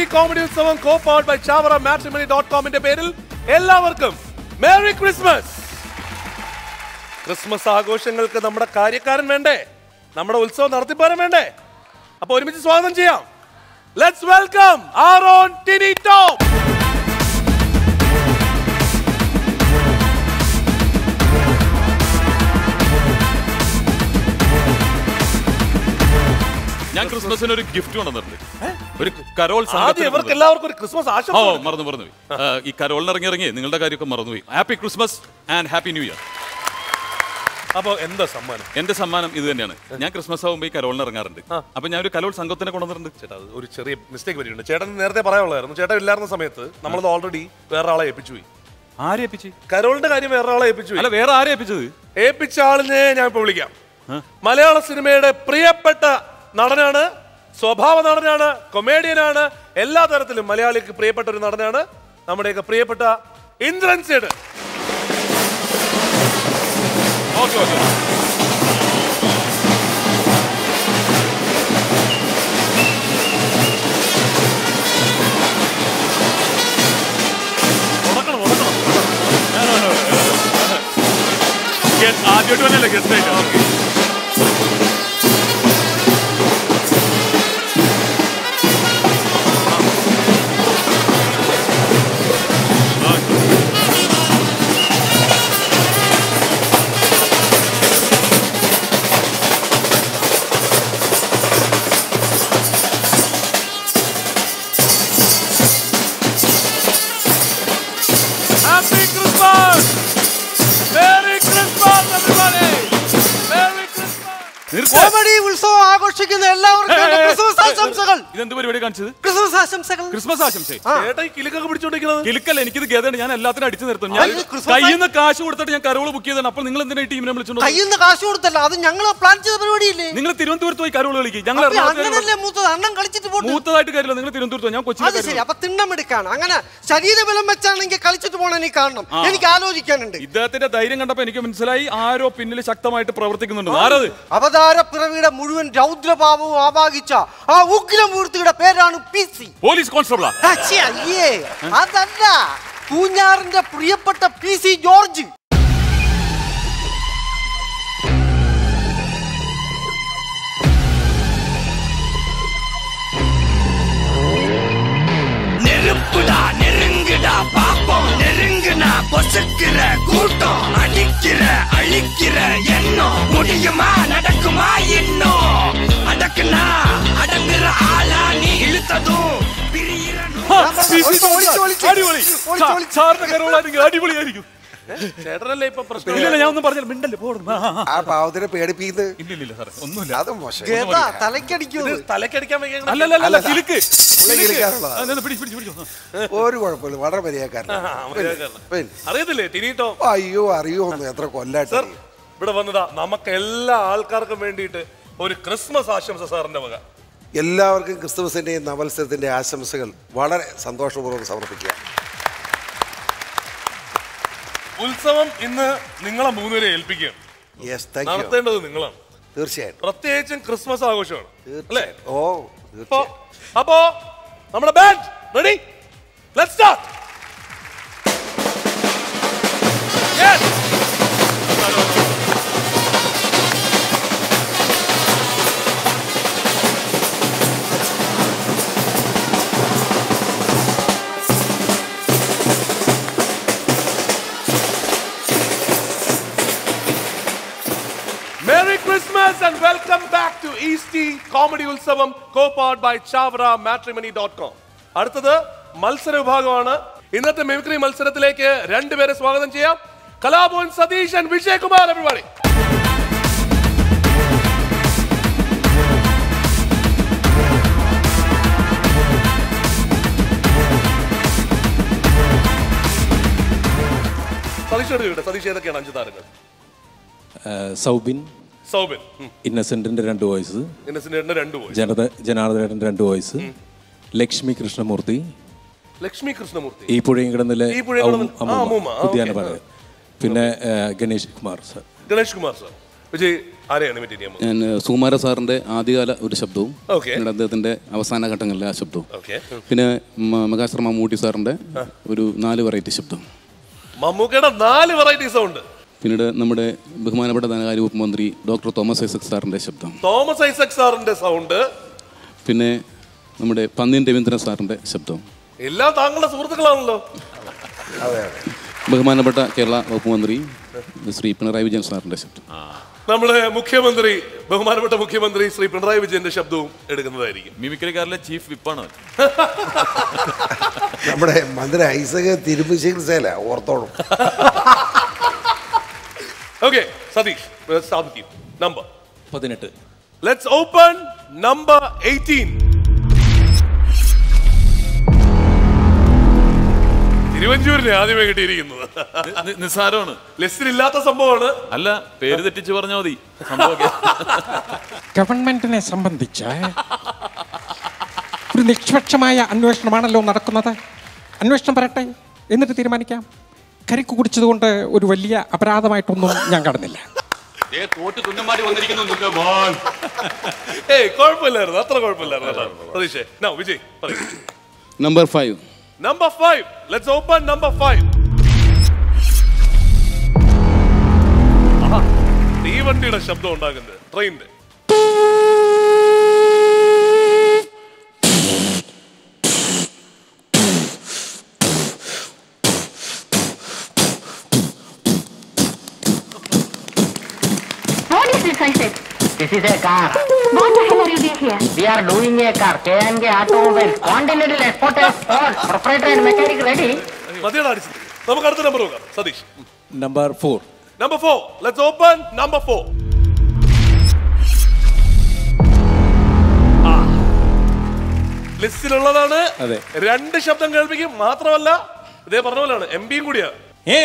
Comedy Utsavam co powered by Chavara matrimony dot കോമിന്റെ പേരിൽ എല്ലാവർക്കും മേരി ക്രിസ്മസ് ക്രിസ്മസ് ആഘോഷങ്ങൾക്ക് നമ്മുടെ കാര്യക്കാരൻ വേണ്ടേ നമ്മുടെ ഉത്സവം നടത്തിപ്പാരം വേണ്ടേ അപ്പൊ ഒരുമിച്ച് സ്വാഗതം ചെയ്യാം ലെറ്റ്സ് വെൽക്കം ആറോൺ ടിനി ടോം ഞാൻ ക്രിസ്മസിന് ഒരു ഗിഫ്റ്റ് കൊണ്ടുവന്നിട്ടുണ്ട് ഒരു കരോൾ ആദ്യം സംഘത്തിന് ഇവർക്ക് എല്ലാവർക്കും ഒരു ക്രിസ്മസ് ഓ ആശംസ മറന്നു മറന്നുപോയി ആ, ഈ കരോളിന് ഇറങ്ങി ഇറങ്ങി നിങ്ങളുടെ കാര്യമൊക്കെ മറന്നുപോയി happy Christmas and happy new year അപ്പൊ എന്താ സമ്മാനം എന്റെ സമ്മാനം ഇത് തന്നെയാണ് ഞാൻ ക്രിസ്മസ് ആകുമ്പോൾ ഈ കരോളിന് ഇറങ്ങാറുണ്ട് അപ്പൊ ഞാൻ ഒരു കരോൾ സംഘത്തിനെ കൊണ്ടുവന്നിട്ടുണ്ട് ചേട്ടാ അത് ഒരു ചെറിയ മിസ്റ്റേക്ക് പറ്റിയിട്ടുണ്ട് ചേട്ടൻ നേരത്തെ പറയാനുള്ളതായിരുന്നു ചേട്ടൻ ഇല്ലായിരുന്ന സമയത്ത് നമ്മളത് ഓൾറെഡി വേറെ ആളെ ഏൽപ്പിച്ചു പോയി ആരെ ഏൽപ്പിച്ച് കരോളിന്റെ കാര്യം വേറെ ആളെ ഏൽപ്പിച്ചു പോയി അല്ല വേറെ ആരെ ഏൽപ്പിച്ചത് ഏൽപ്പിച്ച ആളിനെ ഞാൻ ഇപ്പൊ വിളിക്കാം മലയാള സിനിമയുടെ പ്രിയപ്പെട്ട നടനാണ് സ്വഭാവ നടനാണ് കൊമേഡിയനാണ് എല്ലാ തരത്തിലും മലയാളിക്ക് പ്രിയപ്പെട്ട ഒരു നടനാണ് നമ്മുടെയൊക്കെ പ്രിയപ്പെട്ട ഇന്ദ്രൻ സേഡ് ഓക്കെ ഓക്കെ ആദ്യമായിട്ട് തന്നെയല്ലേ ഗസ്റ്റ് ആയിട്ട് happy Christmas merry Christmas everybody merry Christmas നിർത്ത്. കോമഡി ഉത്സവം ആഘോഷിക്കുന്ന എല്ലാവർക്കും എന്റെ ക്രിസ്മസ് ആശംസകൾ ഇതെന്ത് പരിപാടി കാണിച്ചത് ക്രിസ്മസ് ആശംസകൾ ക്രിസ്മസ് ആശംസ ചേട്ടാ ഈ കിലുക്കൊക്കെ പിടിച്ചോണ്ടിരിക്കുന്നത് കിലുക്കല്ല എനിക്കിത് ഗതയാണ് ഞാൻ എല്ലാത്തിനും അടിച്ചു നിർത്തും ഞാൻ അയ്യോ, ക്രിസ്മസ് കയ്യിൽ നിന്ന് കാശ് കൊടുത്തിട്ട് ഞാൻ കരോള് ബുക്ക് ചെയ്താണ് അപ്പോൾ നിങ്ങൾ എന്തിനാ ഈ ടീമിനെ വിളിച്ചോണ്ട് വന്നത്? കയ്യിൽ നിന്ന് കാശ് കൊടുത്തല്ല അത് ഞങ്ങൾ പ്ലാൻ ചെയ്ത പരിപാടിയില്ലേ നിങ്ങൾ തിരുവനന്തപുരത്ത് പോയി കരോള് കളിക്കും ഞങ്ങൾ അപ്പൊ എറണാകുളത്ത് അങ്ങനല്ലേ മൂത്തത് അണ്ണൻ കളിച്ചിട്ട് പോട്ടെ മൂത്തതായിട്ട് കാര്യമില്ല നിങ്ങൾ തിരുവനന്തപുരത്ത് ഞാൻ അത് കൊച്ചിയിലെ ശരി അപ്പൊ തിണ്ണമെടുക്കാണ് അങ്ങനെ ശരീരബലം വെച്ചാണെങ്കിൽ കളിച്ചിട്ട് പോകണം എനിക്ക് കാണണം എനിക്ക് ആലോചിക്കാനുണ്ട് ഇദ്ദേഹത്തിന്റെ ധൈര്യം കണ്ടപ്പോ എനിക്ക് മനസ്സിലായി ആരോ പിന്നിൽ ശക്തമായിട്ട് പ്രവർത്തിക്കുന്നുണ്ട് ആരത് അവതാര പിറവിയുടെ മുഴുവൻ രൗദ്രഭാവവും ആവാഹിച്ച ആ ഉഗ്രമൂർത്തിയുടെ പേരാണ് പി സി പോലീസ് കോൺസ്റ്റബിളാ അയ്യേ അതല്ല പൂഞ്ഞാറിന്റെ പ്രിയപ്പെട്ട പി സി ജോർജ് நெருப்புடா நெருங்குடா பாப்போம் நெருங்குனா பொசுக்கிற கூட்டம் அடிக்கிற அழிக்கிற எண்ணம் முடியுமா நடக்குமா இன்னும் அடக்குனா அடங்குற ஆளா நீ இழுத்ததும் பிரியிற ഒളിച്ച്, ഒളിച്ച്, ഒളിച്ച്. അടിപൊളി ഒളിച്ച്, ഒളിച്ച്. സാറിന്റെ കരോളായിരിക്കും അടിപൊളിയായിരിക്കും ചേട്ടനല്ലേ ഇപ്പൊ പ്രശ്നം ഇല്ല ഞാൻ ഒന്നും പറഞ്ഞില്ല മിണ്ടല്ലേ പോടും ആ, ആ, ആ. ആ പാവത്തിനെ പേടിപ്പിക്കുന്നത് ഇല്ല ഇല്ല, ഇല്ല സാറേ ഒന്നുമില്ല അത് മോശം ഗത തലക്കടിക്കുന്നത് ഇത് തലക്കടിക്കാൻ വയ്യ അല്ല അല്ല അല്ല അല്ല, കിലുക്ക് പുള്ളി കിലുക്കാറുള്ളതാ. ആ, നിന്ന് പിടിച്ച് പിടിച്ച് പിടിച്ചോ ആ. ഒരു കുഴപ്പമില്ല വളരെ മര്യാദക്കാരനാണ് മര്യാദക്കാരനാ. പിന്നെ. അറിയത്തില്ലേ ടിനീട്ടോ അയ്യോ അറിയോ ഒന്ന് എത്ര കൊല്ലായിട്ട് സർ ഇവിടെ വന്നതാ നമുക്ക് എല്ലാ ആൾക്കാർക്കും വേണ്ടിയിട്ട് ഒരു ക്രിസ്മസ് ആശംസ സാറിന്റെ വക എല്ലാവർക്കും ക്രിസ്തുമസിന്റെയും നവത്സരത്തിന്റെ ആശംസകൾ വളരെ സന്തോഷപൂർവ്വം സമർപ്പിക്കുക ഉത്സവം ഇന്ന് നിങ്ങളെ മൂന്നുപേരെ ഏൽപ്പിക്കുകയാണ് യെസ് താങ്ക് യു നടത്തേണ്ടത് നിങ്ങളാണ് തീർച്ചയായിട്ടും പ്രത്യേകിച്ചും ക്രിസ്മസ് ആഘോഷമാണ് അല്ലേ തീർച്ചയായിട്ടും ഓ അപ്പോ തീർച്ചയായും അപ്പോ നമ്മുടെ band ready let start Merry Christmas and welcome back to Easty Comedy Utsavam co-powered by Chavra Matrimony.com. അടുത്തത് മത്സര വിഭാഗമാണ് ഇന്നത്തെ മിമിക്രി മത്സരത്തിലേക്ക് രണ്ടുപേരെ സ്വാഗതം ചെയ്യാം കലാഭവൻ സതീഷ് ആൻഡ് വിജയകുമാർ എവിടെ സതീഷ് എടുക്കട്ടെ സതീഷ് ഏതൊക്കെയാണ് അഞ്ച് താരങ്ങൾ ഏഹ് സൗബിൻ സൗബിൻ ഇന്നസെന്റിന്റെ രണ്ട് വോയിസ് ഇന്നസെന്റ് രണ്ട് പോയി ജനത ജനാർദ്ദനന്റെ രണ്ട് വോയിസ് ലക്ഷ്മി കൃഷ്ണമൂർത്തി ലക്ഷ്മി കൃഷ്ണമൂർത്തി ഈ പുഴയും കിടന്നിലെ ഈ പുഴയും കിടന്നിലെ- ആ, അമ്മൂമ്മ. ആ, ഉദ്യാന ഓക്കേ. പാടകൻ പിന്നെ ഏഹ് ഗണേഷ് കുമാർ സർ ഗണേഷ് കുമാർ സാർ വിജയ് ആരെയാണ് ഇമിറ്റേറ്റ് ചെയ്യാൻ പോകുന്നത് ഞാൻ സുകുമാര സാറിൻ്റെ ആദ്യകാല ഒരു ശബ്ദവും Okay. പിന്നീട് അദ്ദേഹത്തിൻ്റെ അവസാന ഘട്ടങ്ങളിലെ ആ ശബ്ദവും ഓക്കെ പിന്നെ മ- മെഗാസ്റ്റർ മമ്മൂട്ടി സാറിൻ്റെ ഒരു നാല് വെറൈറ്റി ശബ്ദം മമ്മൂക്കയുടെ നാല് വെറൈറ്റി സൗണ്ട് പിന്നീട് നമ്മുടെ ബഹുമാനപ്പെട്ട ധനകാര്യ വകുപ്പ് മന്ത്രി ഡോക്ടർ തോമസ് ഐസക് സാറിൻ്റെ ശബ്ദം തോമസ് ഐസക് സാറിന്റെ സൗണ്ട് പിന്നെ നമ്മുടെ പന്ന്യൻ രവീന്ദ്രൻ സാറിൻ്റെ ശബ്ദം എല്ലാം താങ്കളുടെ സുഹൃത്തുക്കളാണല്ലോ അതെ അതെ ബഹുമാനപ്പെട്ട കേരള വകുപ്പ് മന്ത്രി ശ്രീ പിണറായി വിജയൻ സാറിൻ്റെ ശബ്ദം നമ്മുടെ മുഖ്യമന്ത്രി ബഹുമാനപ്പെട്ട മുഖ്യമന്ത്രി ശ്രീ പിണറായി വിജയന്റെ ശബ്ദവും എടുക്കുന്നതായിരിക്കും മിമിക്രിക്കാരിലെ ചീഫ് വിപ്പാണ് അവൻ. നമ്മുടെ മന്ത്രി ഐസക് തിരുമ്പ് ചികിത്സയല്ല ഓർത്തോളും ഓക്കെ സതീഷ് സ്റ്റാർട്ട് ചെയ്യും നമ്പർ പതിനെട്ട് ലെറ്റ്സ് ഓപ്പൺ നമ്പർ എയ്റ്റീൻ തിരുവഞ്ചൂരിനെ ആദ്യമേ കിട്ടിയിരിക്കുന്നത് നി- നി- നിസ്സാരമാണ് ലിസ്റ്റിൽ ഇല്ലാത്ത സംഭവമാണ് അല്ല പേര് തെറ്റിച്ച് പറഞ്ഞാൽ മതി സംഭവമൊക്കെ ഗവൺമെന്റിനെ സംബന്ധിച്ച് ഒരു നിഷ്പക്ഷമായ അന്വേഷണമാണല്ലോ നടക്കുന്നത് അന്വേഷണം വരട്ടെ എന്നിട്ട് തീരുമാനിക്കാം കരിക്ക് കുടിച്ചതുകൊണ്ട് ഒരു വലിയ അപരാധമായിട്ടൊന്നും ഞാൻ കാണുന്നില്ല ഏയ് കുഴപ്പമില്ലായിരുന്നു അത്ര കുഴപ്പമില്ലായിരുന്നു കേട്ടോ. സതീഷേ നോ വിജയ് പറയൂ number five number five let's open number five തീവണ്ടിയുടെ ശബ്ദം ഉണ്ടാക്കുന്നത് ട്രെയിനിന്റെ What is this I said? This is a car. What the hell are you doing here? We are doing a car. K&K Automobiles. Continental Exporters. All. Proprietor and mechanic ready. മതിയാണ് അടിച്ചത് നമുക്ക് അടുത്ത number നോക്കാം Satheesh number four number four let's open number four ലിസ്റ്റിലുള്ളതാണ് അതെ. രണ്ട് ശബ്ദം കേൾപ്പിക്കും മാത്രമല്ല ഇതേ പറഞ്ഞ പോലെയാണ് എം പിയും കൂടിയാ ഏ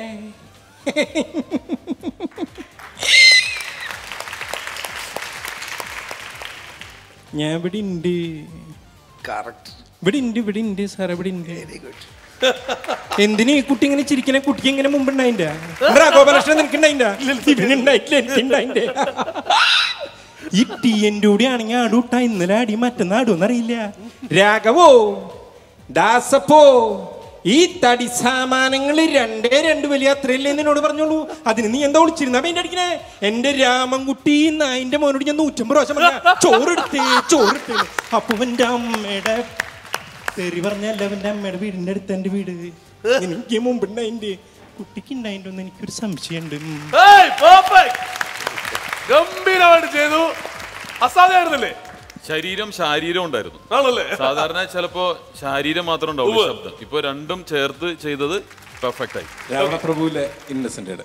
ഞാൻ ഇവിടെ ഉണ്ട് കറക്റ്റ് ഇവിടെ ഉണ്ട് ഇവിടെ ഉണ്ട് സാർ ഇവിടെ ഉണ്ട് എന്തിനു ഈ കുട്ടി ഇങ്ങനെ ചിരിക്കണ കുട്ടിക്ക് ഇങ്ങനെ മുമ്പുണ്ടായിന്റെ ഗോപാലകൃഷ്ണൻ നിനക്കുണ്ടായിന്റെ ഇവനുണ്ടായിട്ടില്ല എനിക്കുണ്ടായിന്റെ ഈ ടി എൻ്റെ കൂടെ ആണെങ്കിൽ ആടൂട്ടാ ഇന്നലെ ആടി മറ്റന്നാ ആടുമെന്നറിയില്ല രാഘവോ ദാസപ്പോ ഈ തടി സാമാനങ്ങൾ രണ്ടേ രണ്ട് വലിയ അത്രയല്ലേ എന്നോട് പറഞ്ഞോളൂ അതിന് നീ എന്താ വിളിച്ചിരുന്ന പെയിന്റ് അടിക്കണേ എന്റെ രാമൻകുട്ടി നായിന്റെ മോനോട് ഞാൻ നൂറ്റമ്പത് പ്രാവശ്യം പറഞ്ഞ ചോറെടുത്തേ ചോറെടുത്തേ അപ്പൊ എന്റെ അമ്മയുടെ തെറി പറഞ്ഞല്ല അവന്റെ അമ്മയുടെ വീടിന്റെ അടുത്ത് എന്റെ വീട് എനിക്ക് മുമ്പുണ്ടായിന്റെ കുട്ടിക്ക് ഉണ്ടായിട്ടൊന്ന് എനിക്കൊരു സംശയമുണ്ട് ഉം. Hey, perfect. ഗംഭീരമായിട്ട് ചെയ്തു അസാധ്യമായിരുന്നില്ലേ ശരീരം ശാരീരം ഉണ്ടായിരുന്നു ആണല്ലേ സാധാരണ ചിലപ്പോ ശാരീരം മാത്രം ഉണ്ടാവും ശബ്ദം ഇപ്പൊ രണ്ടും ചേർത്ത് ചെയ്തത് പെർഫെക്റ്റ് ആയി രാവണപ്രഭുവിലെ ഇന്നസെൻ്റെയുടെ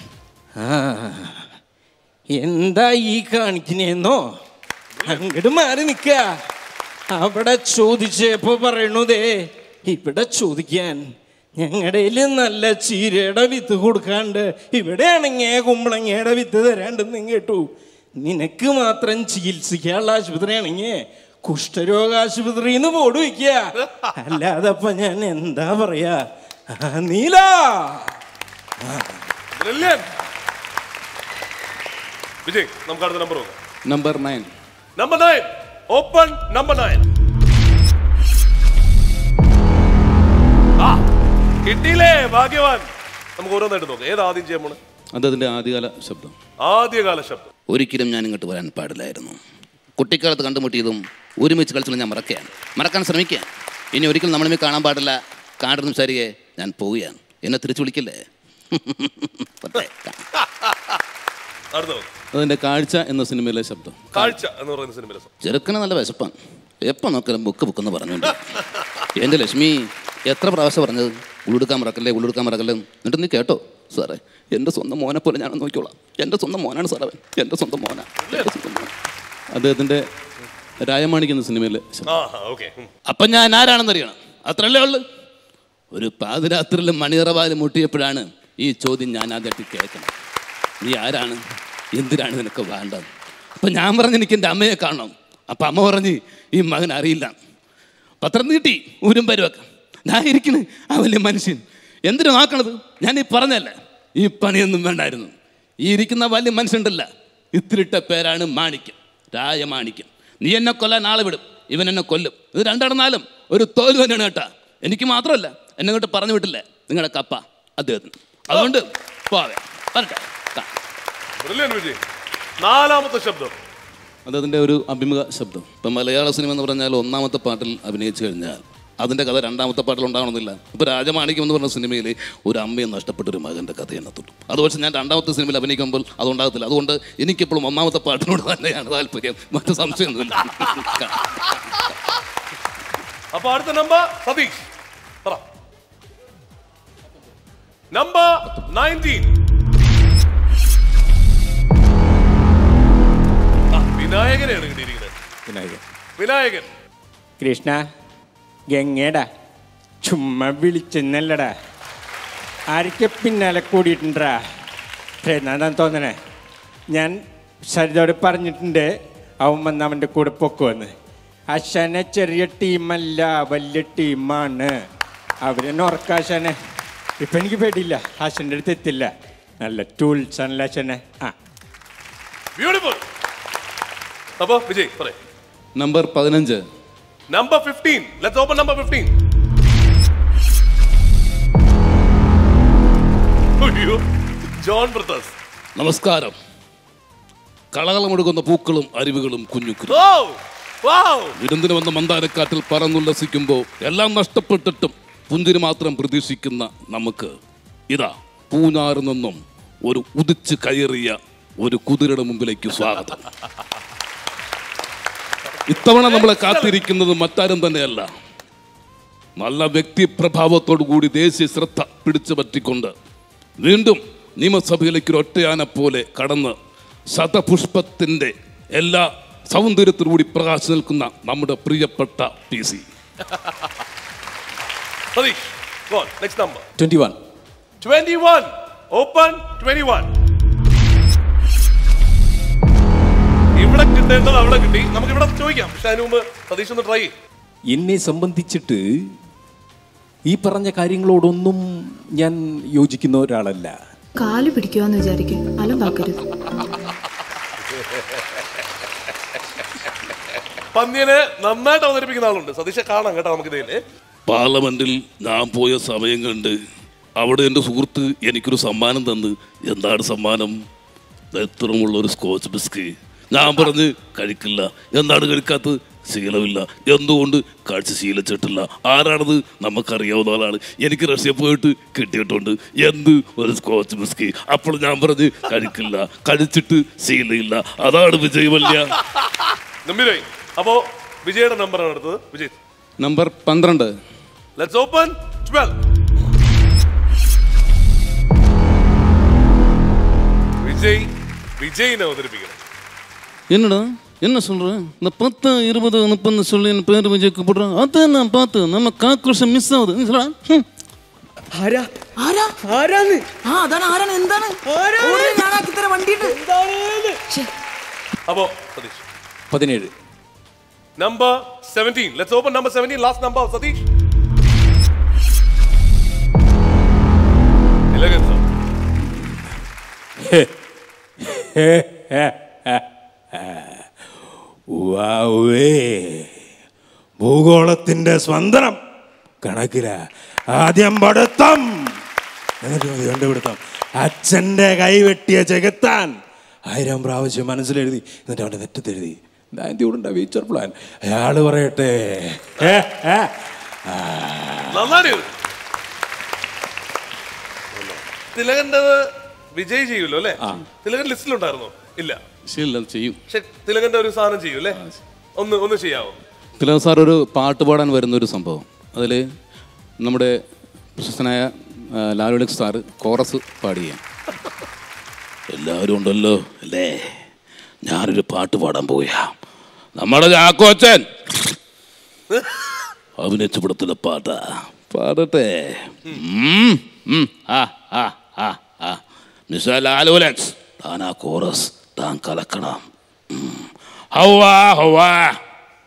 എന്താ ഈ കാണിക്കണേന്നോ അങ്ങോട്ട് മാറി നിക്ക അവിടെ ചോദിച്ചപ്പോ പറയണതേ ഇവിടെ ചോദിക്കാൻ ഞങ്ങളുടെ നല്ല ചീരയുടെ വിത്ത് കൊടുക്കാണ്ട് ഇവിടെയാണെങ്കിൽ കുമ്പളങ്ങയുടെ വിത്ത് തരാണ്ടെന്ന് കേട്ടു നിനക്ക് മാത്രം ചികിത്സിക്കാനുള്ള ആശുപത്രിയാണെങ്കിൽ കുഷ്ഠരോഗ ആശുപത്രി എന്ന് ബോർഡ് വെക്കുക അല്ലാതെ അപ്പൊ ഞാൻ എന്താ പറയാ ആ, നീല Brilliant. വിജയ് നമുക്ക് അടുത്ത നമ്പർ നോക്കാം number nine number nine open number nine ആ കിട്ടിയില്ലേ ഭാഗ്യവാൻ നമുക്ക് ഓരോന്നായിട്ട് നോക്കാം ഏത് ആദ്യം ചെയ്യാൻ പോണേ അതതിൻ്റെ ആദ്യകാല ശബ്ദം ആദ്യകാല ശബ്ദം ഒരിക്കലും ഞാൻ ഇങ്ങോട്ട് വരാൻ പാടില്ലായിരുന്നു കുട്ടിക്കാലത്ത് കണ്ടുമുട്ടിയതും ഒരുമിച്ച് കളിച്ചതും ഞാൻ മറക്കുകയാണ് മറക്കാൻ ശ്രമിക്കുകയാണ് ഇനി ഒരിക്കലും നമ്മളെ കാണാൻ പാടില്ല കാണ്ടു സംസാരികെ ഞാൻ പോവുകയാണ് എന്നെ തിരിച്ചു വിളിക്കില്ലേ പറ്റേ. അടുത്ത നോക്കാം അതിൻ്റെ കാഴ്ച എന്ന സിനിമയിലെ ശബ്ദം കാഴ്ച എന്ന് പറയുന്ന സിനിമയിലെ song. ചെറുക്കന് നല്ല വിശപ്പാണ് എപ്പം നോക്കിയാലും ബുക്ക് ബുക്കെന്ന് പറഞ്ഞുകൊണ്ട് എൻ്റെ ലക്ഷ്മി എത്ര പ്രാവശ്യം പറഞ്ഞത് ഉള്ളെടുക്കാൻ മറക്കല്ലേ ഉള്ളെടുക്കാൻ മറക്കല്ലേ എന്നിട്ട് നീ കേട്ടോ സാറേ എൻ്റെ സ്വന്തം മോനെ പോലെ ഞാൻ നോക്കിക്കോളാം എൻ്റെ സ്വന്തം മോനാണ് സാറേ അവൻ എൻ്റെ സ്വന്തം മോനാ എൻ്റെ സ്വന്തം മോനാ അദ്ദേഹത്തിൻ്റെ രായമാണിക്ക് എന്ന സിനിമയിലെ ശബ്ദം ആ ഓക്കെ അപ്പം ഞാൻ ആരാണെന്നറിയണം അത്രല്ലേ ഉള്ളു ഒരു പാതിരാത്രിയിൽ മണിയറവാല് മുട്ടിയപ്പോഴാണ് ഈ ചോദ്യം ഞാൻ ആദ്യമായിട്ട് കേൾക്കണം നീ ആരാണ് എന്തിനാണ് നിനക്ക് വേണ്ടത് അപ്പം ഞാൻ പറഞ്ഞു എനിക്ക് എൻ്റെ അമ്മയെ കാണണം അപ്പം അമ്മ പറഞ്ഞ് ഈ മകൻ അറിയില്ല പത്രം നീട്ടി ഊരും പരുവൊക്കെ ഞാൻ ഇരിക്കണ് ആ വലിയ മനുഷ്യൻ എന്തിനു നോക്കണത് ഞാൻ ഈ പറഞ്ഞല്ലേ ഈ പണിയൊന്നും വേണ്ടായിരുന്നു ഈ ഇരിക്കുന്ന വലിയ മനുഷ്യണ്ടല്ല ഇത്തിരിട്ട പേരാണ് മാണിക്യം രായമാണിക്യം നീ എന്നെ കൊല്ലാൻ ആളെ വിടും ഇവൻ എന്നെ കൊല്ലും ഇത് രണ്ടടന്നാലും ഒരു തോല് തന്നെയാണ് കേട്ടാ എനിക്ക് മാത്രമല്ല എന്നെ ഇങ്ങോട്ട് പറഞ്ഞു വിട്ടില്ലേ നിങ്ങളുടെ കപ്പ അദ്ദേഹത്തിന് അതുകൊണ്ട് പോവേ വരട്ടെ ട്ടാ. Brilliant, വിജയ് നാലാമത്തെ ശബ്ദം അതതിൻ്റെ ഒരു അഭിമുഖ ശബ്ദം ഇപ്പം മലയാള സിനിമ എന്ന് പറഞ്ഞാൽ ഒന്നാമത്തെ പാട്ടിൽ അഭിനയിച്ചു കഴിഞ്ഞാൽ അതിൻ്റെ കഥ രണ്ടാമത്തെ പാട്ടിൽ ഉണ്ടാവണമെന്നില്ല ഇപ്പോൾ രാജമാണിക്യം എന്ന് പറഞ്ഞ സിനിമയിൽ ഒരു അമ്മയെ നഷ്ടപ്പെട്ട ഒരു മകൻ്റെ കഥ എണ്ണത്തുള്ളൂ അത് പക്ഷേ ഞാൻ രണ്ടാമത്തെ സിനിമയിൽ അഭിനയിക്കുമ്പോൾ അതുണ്ടാകത്തില്ല അതുകൊണ്ട് എനിക്കിപ്പോഴും ഒന്നാമത്തെ പാട്ടിനോട് തന്നെയാണ് താല്പര്യം മറ്റു സംശയമൊന്നുമില്ല അപ്പൊ അടുത്ത നമ്പർ സതീഷ് പറ നമ്പർ നയൻറ്റീൻ വിനായകനെയാണ് കിട്ടിയിരിക്കുന്നത് വിനായകൻ വിനായകൻ കൃഷ്ണ ഗംഗേടാ ചുമ്മാ വിളിച്ചെന്നല്ലടാ ആരൊക്കെ പിന്നാലെ കൂടിയിട്ടുണ്ടാ എന്നാണ് തോന്നണേ ഞാൻ സരിതോട് പറഞ്ഞിട്ടുണ്ട് അവൻ വന്ന് അവൻ്റെ കൂടെ പൊക്കുവന്ന് അശനെ ചെറിയ ടീമല്ല വലിയ ടീമാണ് അവരെന്നെ ഉറക്കാശനെ ഇപ്പം എനിക്ക് പേടിയില്ല അശൻ്റെ അടുത്ത് എത്തില്ല നല്ല ടൂൾസ് ആണല്ലോ അശനെ ആ ബ്യൂട്ടിഫുൾ അപ്പൊ വിജയ് പറ നമ്പർ പതിനഞ്ച് number fifteen let's open number fifteen അയ്യോ ജോൺ ബ്രദേഴ്സ് നമസ്കാരം കളകളമെടുക്കുന്ന പൂക്കളും അരുവികളും കുഞ്ഞുക്കളും ഓ വാവ് വിരുന്നിന് വന്ന മന്ദാരക്കാറ്റിൽ പറന്നുല്ലസിക്കുമ്പോൾ എല്ലാം നഷ്ടപ്പെട്ടിട്ടും പുഞ്ചിരി മാത്രം പ്രതീക്ഷിക്കുന്ന നമുക്ക് ഇതാ പൂഞ്ഞാറിൽ നിന്നും ഒരു ഉദിച്ച് കയറിയ ഒരു കുതിരയുടെ മുമ്പിലേക്ക് സ്വാഗതം ഇത്തവണ നമ്മളെ കാത്തിരിക്കുന്നത് മറ്റാരും തന്നെയല്ല നല്ല വ്യക്തിപ്രഭാവത്തോടു കൂടി ദേശീയ ശ്രദ്ധ പിടിച്ചു പറ്റിക്കൊണ്ട് വീണ്ടും നിയമസഭയിലേക്ക് ഒരു ഒറ്റയാനെ പോലെ കടന്ന് ശതപുഷ്പത്തിന്റെ എല്ലാ സൗന്ദര്യത്തോടുകൂടി പ്രകാശം നിൽക്കുന്ന നമ്മുടെ പ്രിയപ്പെട്ട P C Satheesh go next number twenty one 21 open 21 ഇവിടെ കിട്ടേണ്ടത് അവിടെ കിട്ടി നമുക്ക് ഇവിടെ ചോദിക്കാം പക്ഷെ അതിന് മുമ്പ് സതീഷ് ഒന്ന് ട്രൈ എന്നെ സംബന്ധിച്ചിട്ട് ഈ പറഞ്ഞ കാര്യങ്ങളോടൊന്നും ഞാൻ യോജിക്കുന്ന ഒരാളല്ല കാല് പിടിക്കുവാന്ന് വിചാരിക്കും അലമ്പാക്കരുത് പന്ന്യനെ നന്നായിട്ട് അവതരിപ്പിക്കുന്ന ആളുണ്ട് സതീഷെ കാണാം കേട്ടോ നമുക്ക് ഇതില് പാർലമെന്റിൽ ഞാൻ പോയ സമയം കണ്ട് അവിടെ എൻ്റെ സുഹൃത്ത് എനിക്കൊരു സമ്മാനം തന്ന് എന്താണ് സമ്മാനം എത്രമുള്ള ഒരു സ്കോച്ച് ബിസ്കി ഞാൻ പറഞ്ഞ് കഴിക്കില്ല എന്താണ് കഴിക്കാത്തത് ശീലമില്ല എന്തുകൊണ്ട് കാഴ്ച ശീലിച്ചിട്ടില്ല ആരാണത് നമുക്കറിയാവുന്ന ആളാണ് എനിക്ക് റഷ്യ പോയിട്ട് കിട്ടിയിട്ടുണ്ട് എന്ത് ഒരു സ്കോച്ച് ബിസ്കി അപ്പോൾ ഞാൻ പറഞ്ഞ് കഴിക്കില്ല കഴിച്ചിട്ട് ശീലമില്ല അതാണ് വിജയ് വല്യ ഗംഭീരായി അപ്പോ വിജയുടെ നമ്പറാണ് അടുത്തത് വിജയ് നമ്പർ പന്ത്രണ്ട് ലെറ്റ്സ് ഓപ്പൺ 12 വിജയ് വിജയിനെ അവതരിപ്പിക്കണം என்னடா என்ன சொல்றேன் இந்த பத்து இருபது முப்பது சொல்லி என் பேர் விஜய் கூப்பிடுறான் அதை நான் பார்த்து நம்ம காக்ரோஷம் மிஸ் ஆகுது நீ சொல்றா ஹம். ആരാ ആരാ ആരാന്ന് ആ അതാണ് ആരാണ് എന്താണ് ഞാനാക്കി തരാം വണ്ടിയിട്ട് അപ്പോ സതീഷ് പതിനേഴ് number 17 let's open number 17 last number Satheesh ഇലകൻ സർ വാവേ ഭൂഗോളത്തിന്റെ സ്പന്ദനം കണക്കില ആദ്യം പഠിത്തം എന്നിട്ട് മതി കണ്ടുപിടുത്തം അച്ഛന്റെ കൈവെട്ടിയ ചെകുത്താൻ ആയിരം പ്രാവശ്യം മനസ്സിലെഴുതി എന്നിട്ട് അവന്റെ നെറ്റത്തെഴുതി നയൻറ്റിയോടുണ്ട ഫ്യൂച്ചർ പ്ലാൻ അയാള് പറയട്ടെ ഏ, ഏ. ആ. നന്നായി തിലകന്റേത് വിജയ് ചെയ്യൂലോ അല്ലേ തിലകൻ ലിസ്റ്റിലുണ്ടായിരുന്നോ ഇല്ല ശരിയല്ല ചെയ്യും പക്ഷെ തിലകന്റെ ഒരു സാധനം ചെയ്യും അല്ലേ ഒന്ന് ഒന്ന് ചെയ്യാവോ തിലകൻ സാർ ഒരു പാട്ട് പാടാൻ വരുന്ന ഒരു സംഭവം അതിൽ നമ്മുടെ പ്രശസ്തനായ ആ, ലാലുലിക് സാർ കോറസ് പാടുകയാണ് എല്ലാവരും ഉണ്ടല്ലോ അല്ലേ ഞാനൊരു പാട്ട് പാടാൻ പോയാ നമ്മുടെ ചാക്കോച്ചൻ അഭിനയിച്ച പടത്തിലെ പാട്ടാ പാടട്ടെ ഉം, ഉം, ആ, ആ, ആ, ആ. മിസ്റ്റർ ലാലുലക്സ് താൻ ആ കോറസ് താൻ കലക്കണം ഉം. ഹൗവാ ഹൗവാ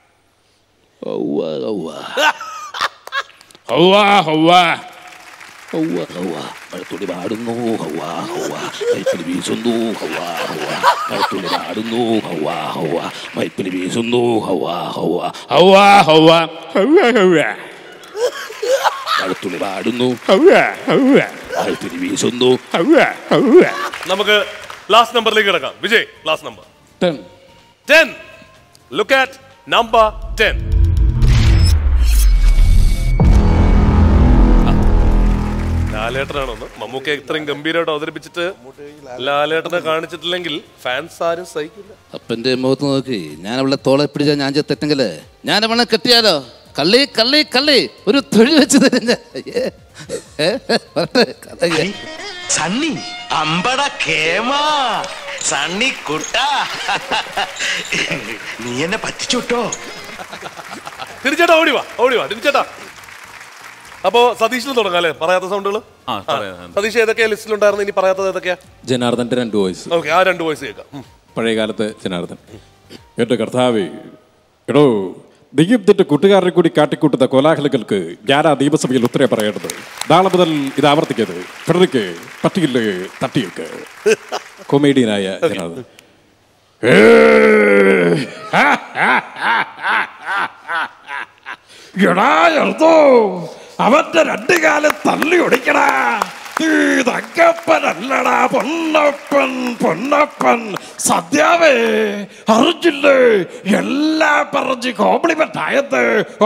ഹൗവാ ഹൗവാ ഹൗവാ ഹൗവാ ഹൗവ ഹൗവ മഴത്തുള്ളി പാടുന്നു ഹൗവ ഹൗവ മൈപ്പിൽ വീശുന്നു ഹൗവ ഹൗവ മഴത്തുള്ളി പാടുന്നു ഹൗവ ഹൗവ മൈപ്പിൽ വീശുന്നു ഹൗവ ഹൗവ ഹൗവ ഹൗവ ഹൗവ ഹൗവ മഴത്തുള്ളി പാടുന്നു ഹൗവ ഹൗവ മഴത്തുള്ളി വീശുന്നു ഹൗവ ഹൗവ നമുക്ക് ലാസ്റ്റ് നമ്പറിലേക്ക് കിടക്കാം Vijay last number ten ten look at number ten ലാലേട്ടനാണോന്ന് മമ്മൂക്ക ഇത്രയും ഗംഭീരമായിട്ട് അവതരിപ്പിച്ചിട്ട് ലാലേട്ടനെ കാണിച്ചിട്ടില്ലെങ്കിൽ ഫാൻസ് ആരും സഹിക്കില്ല അപ്പൻ്റെ മുഖത്ത് നോക്കി ഞാൻ അവളെ തോളെ പിടിച്ചാൽ ഞാൻ തെറ്റെങ്കില് ഞാൻ അവളെ കെട്ടിയാലോ കള്ളി കള്ളി കള്ളി ഒരു തൊഴിൽ വെച്ച് തരും ഞാൻ. ഏ, ഏ, വരട്ടെ, കള്ളി. സണ്ണി അമ്പട കേമാ സണ്ണി കുട്ട നീ എന്നെ പറ്റിച്ചുട്ടോ തിരിച്ചേട്ടാ ഓടി വാ ഓടി വാ തിരിച്ചേട്ടാ അപ്പോ സതീഷിൽ തുടങ്ങാം അല്ലേ പറയാത്ത സൗണ്ടുകൾ ആ പറയാം സതീഷ് ഏതൊക്കെയാ ലിസ്റ്റിലുണ്ടായിരുന്നു ഇനി പറയാത്തത് ഏതൊക്കെയാ ജനാർദ്ദന്റെ രണ്ട് വോയിസ് ഓക്കെ ആ രണ്ട് വോയിസ് കേൾക്കാം ഉം. പഴയകാലത്തെ ജനാർദ്ദൻ എന്റെ കർത്താവേ എടോ ദീപ്തിട്ട് കൂട്ടുകാരെ കൂടി കാട്ടിക്കൂട്ടുന്ന കോലാഹലങ്ങൾക്ക് ഞാനാ നിയമസഭയിൽ ഉത്തരം പറയേണ്ടത് നാളെ മുതൽ ഇത് ആവർത്തിക്കരുത് ഫെഡറിക്ക് പട്ടിയില് തട്ടിയേക്ക് കൊമേഡിയനായ ജനാർദ്ദൻ എടാ എർത്തോ അവന്റെ രണ്ട് കാലം തള്ളി ഒടിക്കടാ തങ്കപ്പനല്ലടാ പൊന്നപ്പൻ പൊന്നപ്പൻ സദ്യാവേ അറിഞ്ഞില്ലേ എല്ലാം പറഞ്ഞ് കോംപ്ലിമെന്റ് ആയത് ഓ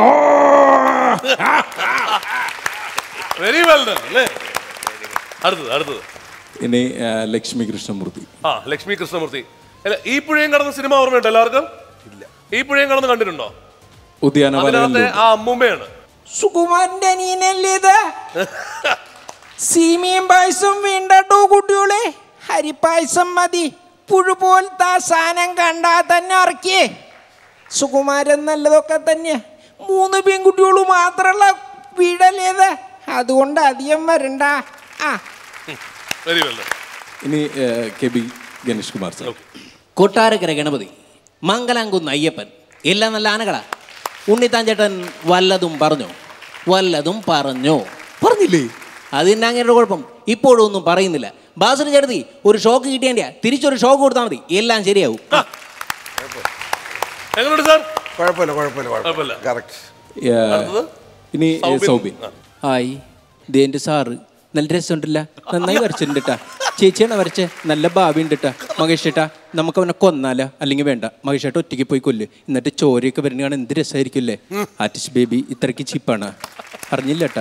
വെരി വെൽ ഡൺ അല്ലേ അടുത്തത് അടുത്തത് ഇനി ആ, ലക്ഷ്മി കൃഷ്ണമൂർത്തി ആ ലക്ഷ്മി കൃഷ്ണമൂർത്തി അല്ല ഈ പുഴയും കടന്ന സിനിമ ഓർമ്മയുണ്ടോ എല്ലാവർക്കും ഇല്ല ഈ പുഴയും കടന്ന് കണ്ടിട്ടുണ്ടോ അതിനകത്തെ ഉദ്യാനപാലകളിൽ ആ അമ്മൂമ്മയാണ് സുകുമാരന്റെ അനിയനല്ലേ ഇത് സീമിയും പായസം വീണ്ടോ കുട്ടികളെ ഹരിപ്പായസം മതി പുഴു പോലത്തെ ആ സാധനം കണ്ടാ തന്നെ ഇറക്കിയേ സുകുമാരൻ നല്ലതൊക്കെ തന്നെ മൂന്ന് പെൺകുട്ടികൾ മാത്രമുള്ള വീടല്ലേ ഇത് അതുകൊണ്ട് അധികം വരണ്ട ആ വെരി വെൽ ഡൺ ഇനി ആ, K B Ganesh Kumar sir Kottarakkara Ganapathi Mangalamkunnu Ayyappan എല്ലാം നല്ല ആനകളാ ഉണ്ണിത്താൻ ചേട്ടൻ വല്ലതും പറഞ്ഞോ വല്ലതും പറഞ്ഞോ പറഞ്ഞില്ലേ അതിൻ്റെ അങ്ങനെ കുഴപ്പം ഇപ്പോഴും ഒന്നും പറയുന്നില്ല ബാസുര ചേട്ടത്തി ഒരു ഷോക്ക് കിട്ടിയാ തിരിച്ചൊരു ഷോക്ക് കൊടുത്താൽ മതി എല്ലാം ശരിയാവും എങ്ങനെയുണ്ട് സാർ കുഴപ്പമില്ല കുഴപ്പമില്ല കുഴപ്പമില്ല കറക്റ്റ് ആ, അടുത്തത്? ഇനി എ, സൗബിൻ. സൗബിൻ ആ. ഹായ് ഇത് എൻ്റെ സാറ് നല്ല രസമുണ്ടല്ല നന്നായി വരച്ചിട്ടുണ്ട് ട്ടാ ചേച്ചിയാണ് വരച്ചേ നല്ല ഭാവി ഉണ്ട് ട്ടാ മഹേഷ് ചേട്ടാ നമുക്ക് അവനെ കൊന്നാല അല്ലെങ്കിൽ വേണ്ട മഹേഷ് ചേട്ടാ ഒറ്റയ്ക്ക് പോയി കൊല്ല് എന്നിട്ട് ചോരയൊക്കെ വരുന്നതാണ് എന്ത് രസമായിരിക്കും അല്ലേ ആർട്ടിസ്റ്റ് ബേബി ഇത്രയ്ക്ക് ചീപ്പാണ് അറിഞ്ഞില്ല ട്ടാ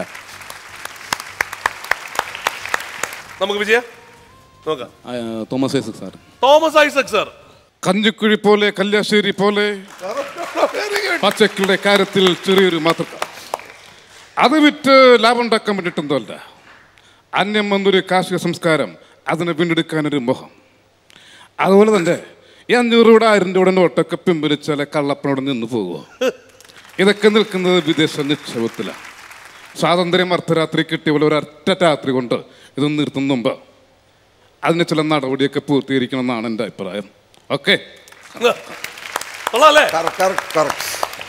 നമുക്ക് വിജയ നോക്കാം ആ, തോമസ് ഐസക് സാർ തോമസ് ഐസക് സാർ കഞ്ഞിക്കുഴി പോലെ കല്യാശ്ശേരി പോലെ പച്ചക്കിളുടെ കാര്യത്തിൽ ചെറിയൊരു മാതൃക അത് വിറ്റ് ലാഭം ഉണ്ടാക്കാൻ വേണ്ടിയിട്ടൊന്നുമല്ല അന്യം വന്നൊരു കാർഷിക സംസ്കാരം അതിനെ വീണ്ടെടുക്കാനൊരു മോഹം അതുപോലെ തന്നെ ഈ അഞ്ഞൂറ് രൂപ ആയിരം രൂപയുടെ നോട്ടൊക്കെ പിൻവലിച്ചാൽ കള്ളപ്പനോട് നിന്ന് പോകുമോ ഇതൊക്കെ നിൽക്കുന്നത് വിദേശ നിക്ഷേപത്തിലാണ് സ്വാതന്ത്ര്യം അർദ്ധരാത്രി കിട്ടിയ പോലെ ഒരു ഒറ്റ രാത്രി കൊണ്ട് ഇത് നിർത്തുന്ന മുമ്പ് അതിന് ചില നടപടിയൊക്കെ പൂർത്തീകരിക്കണം എന്നാണ് എൻ്റെ അഭിപ്രായം ഓക്കെ കൊള്ളാല്ലേ കറക്റ്റ്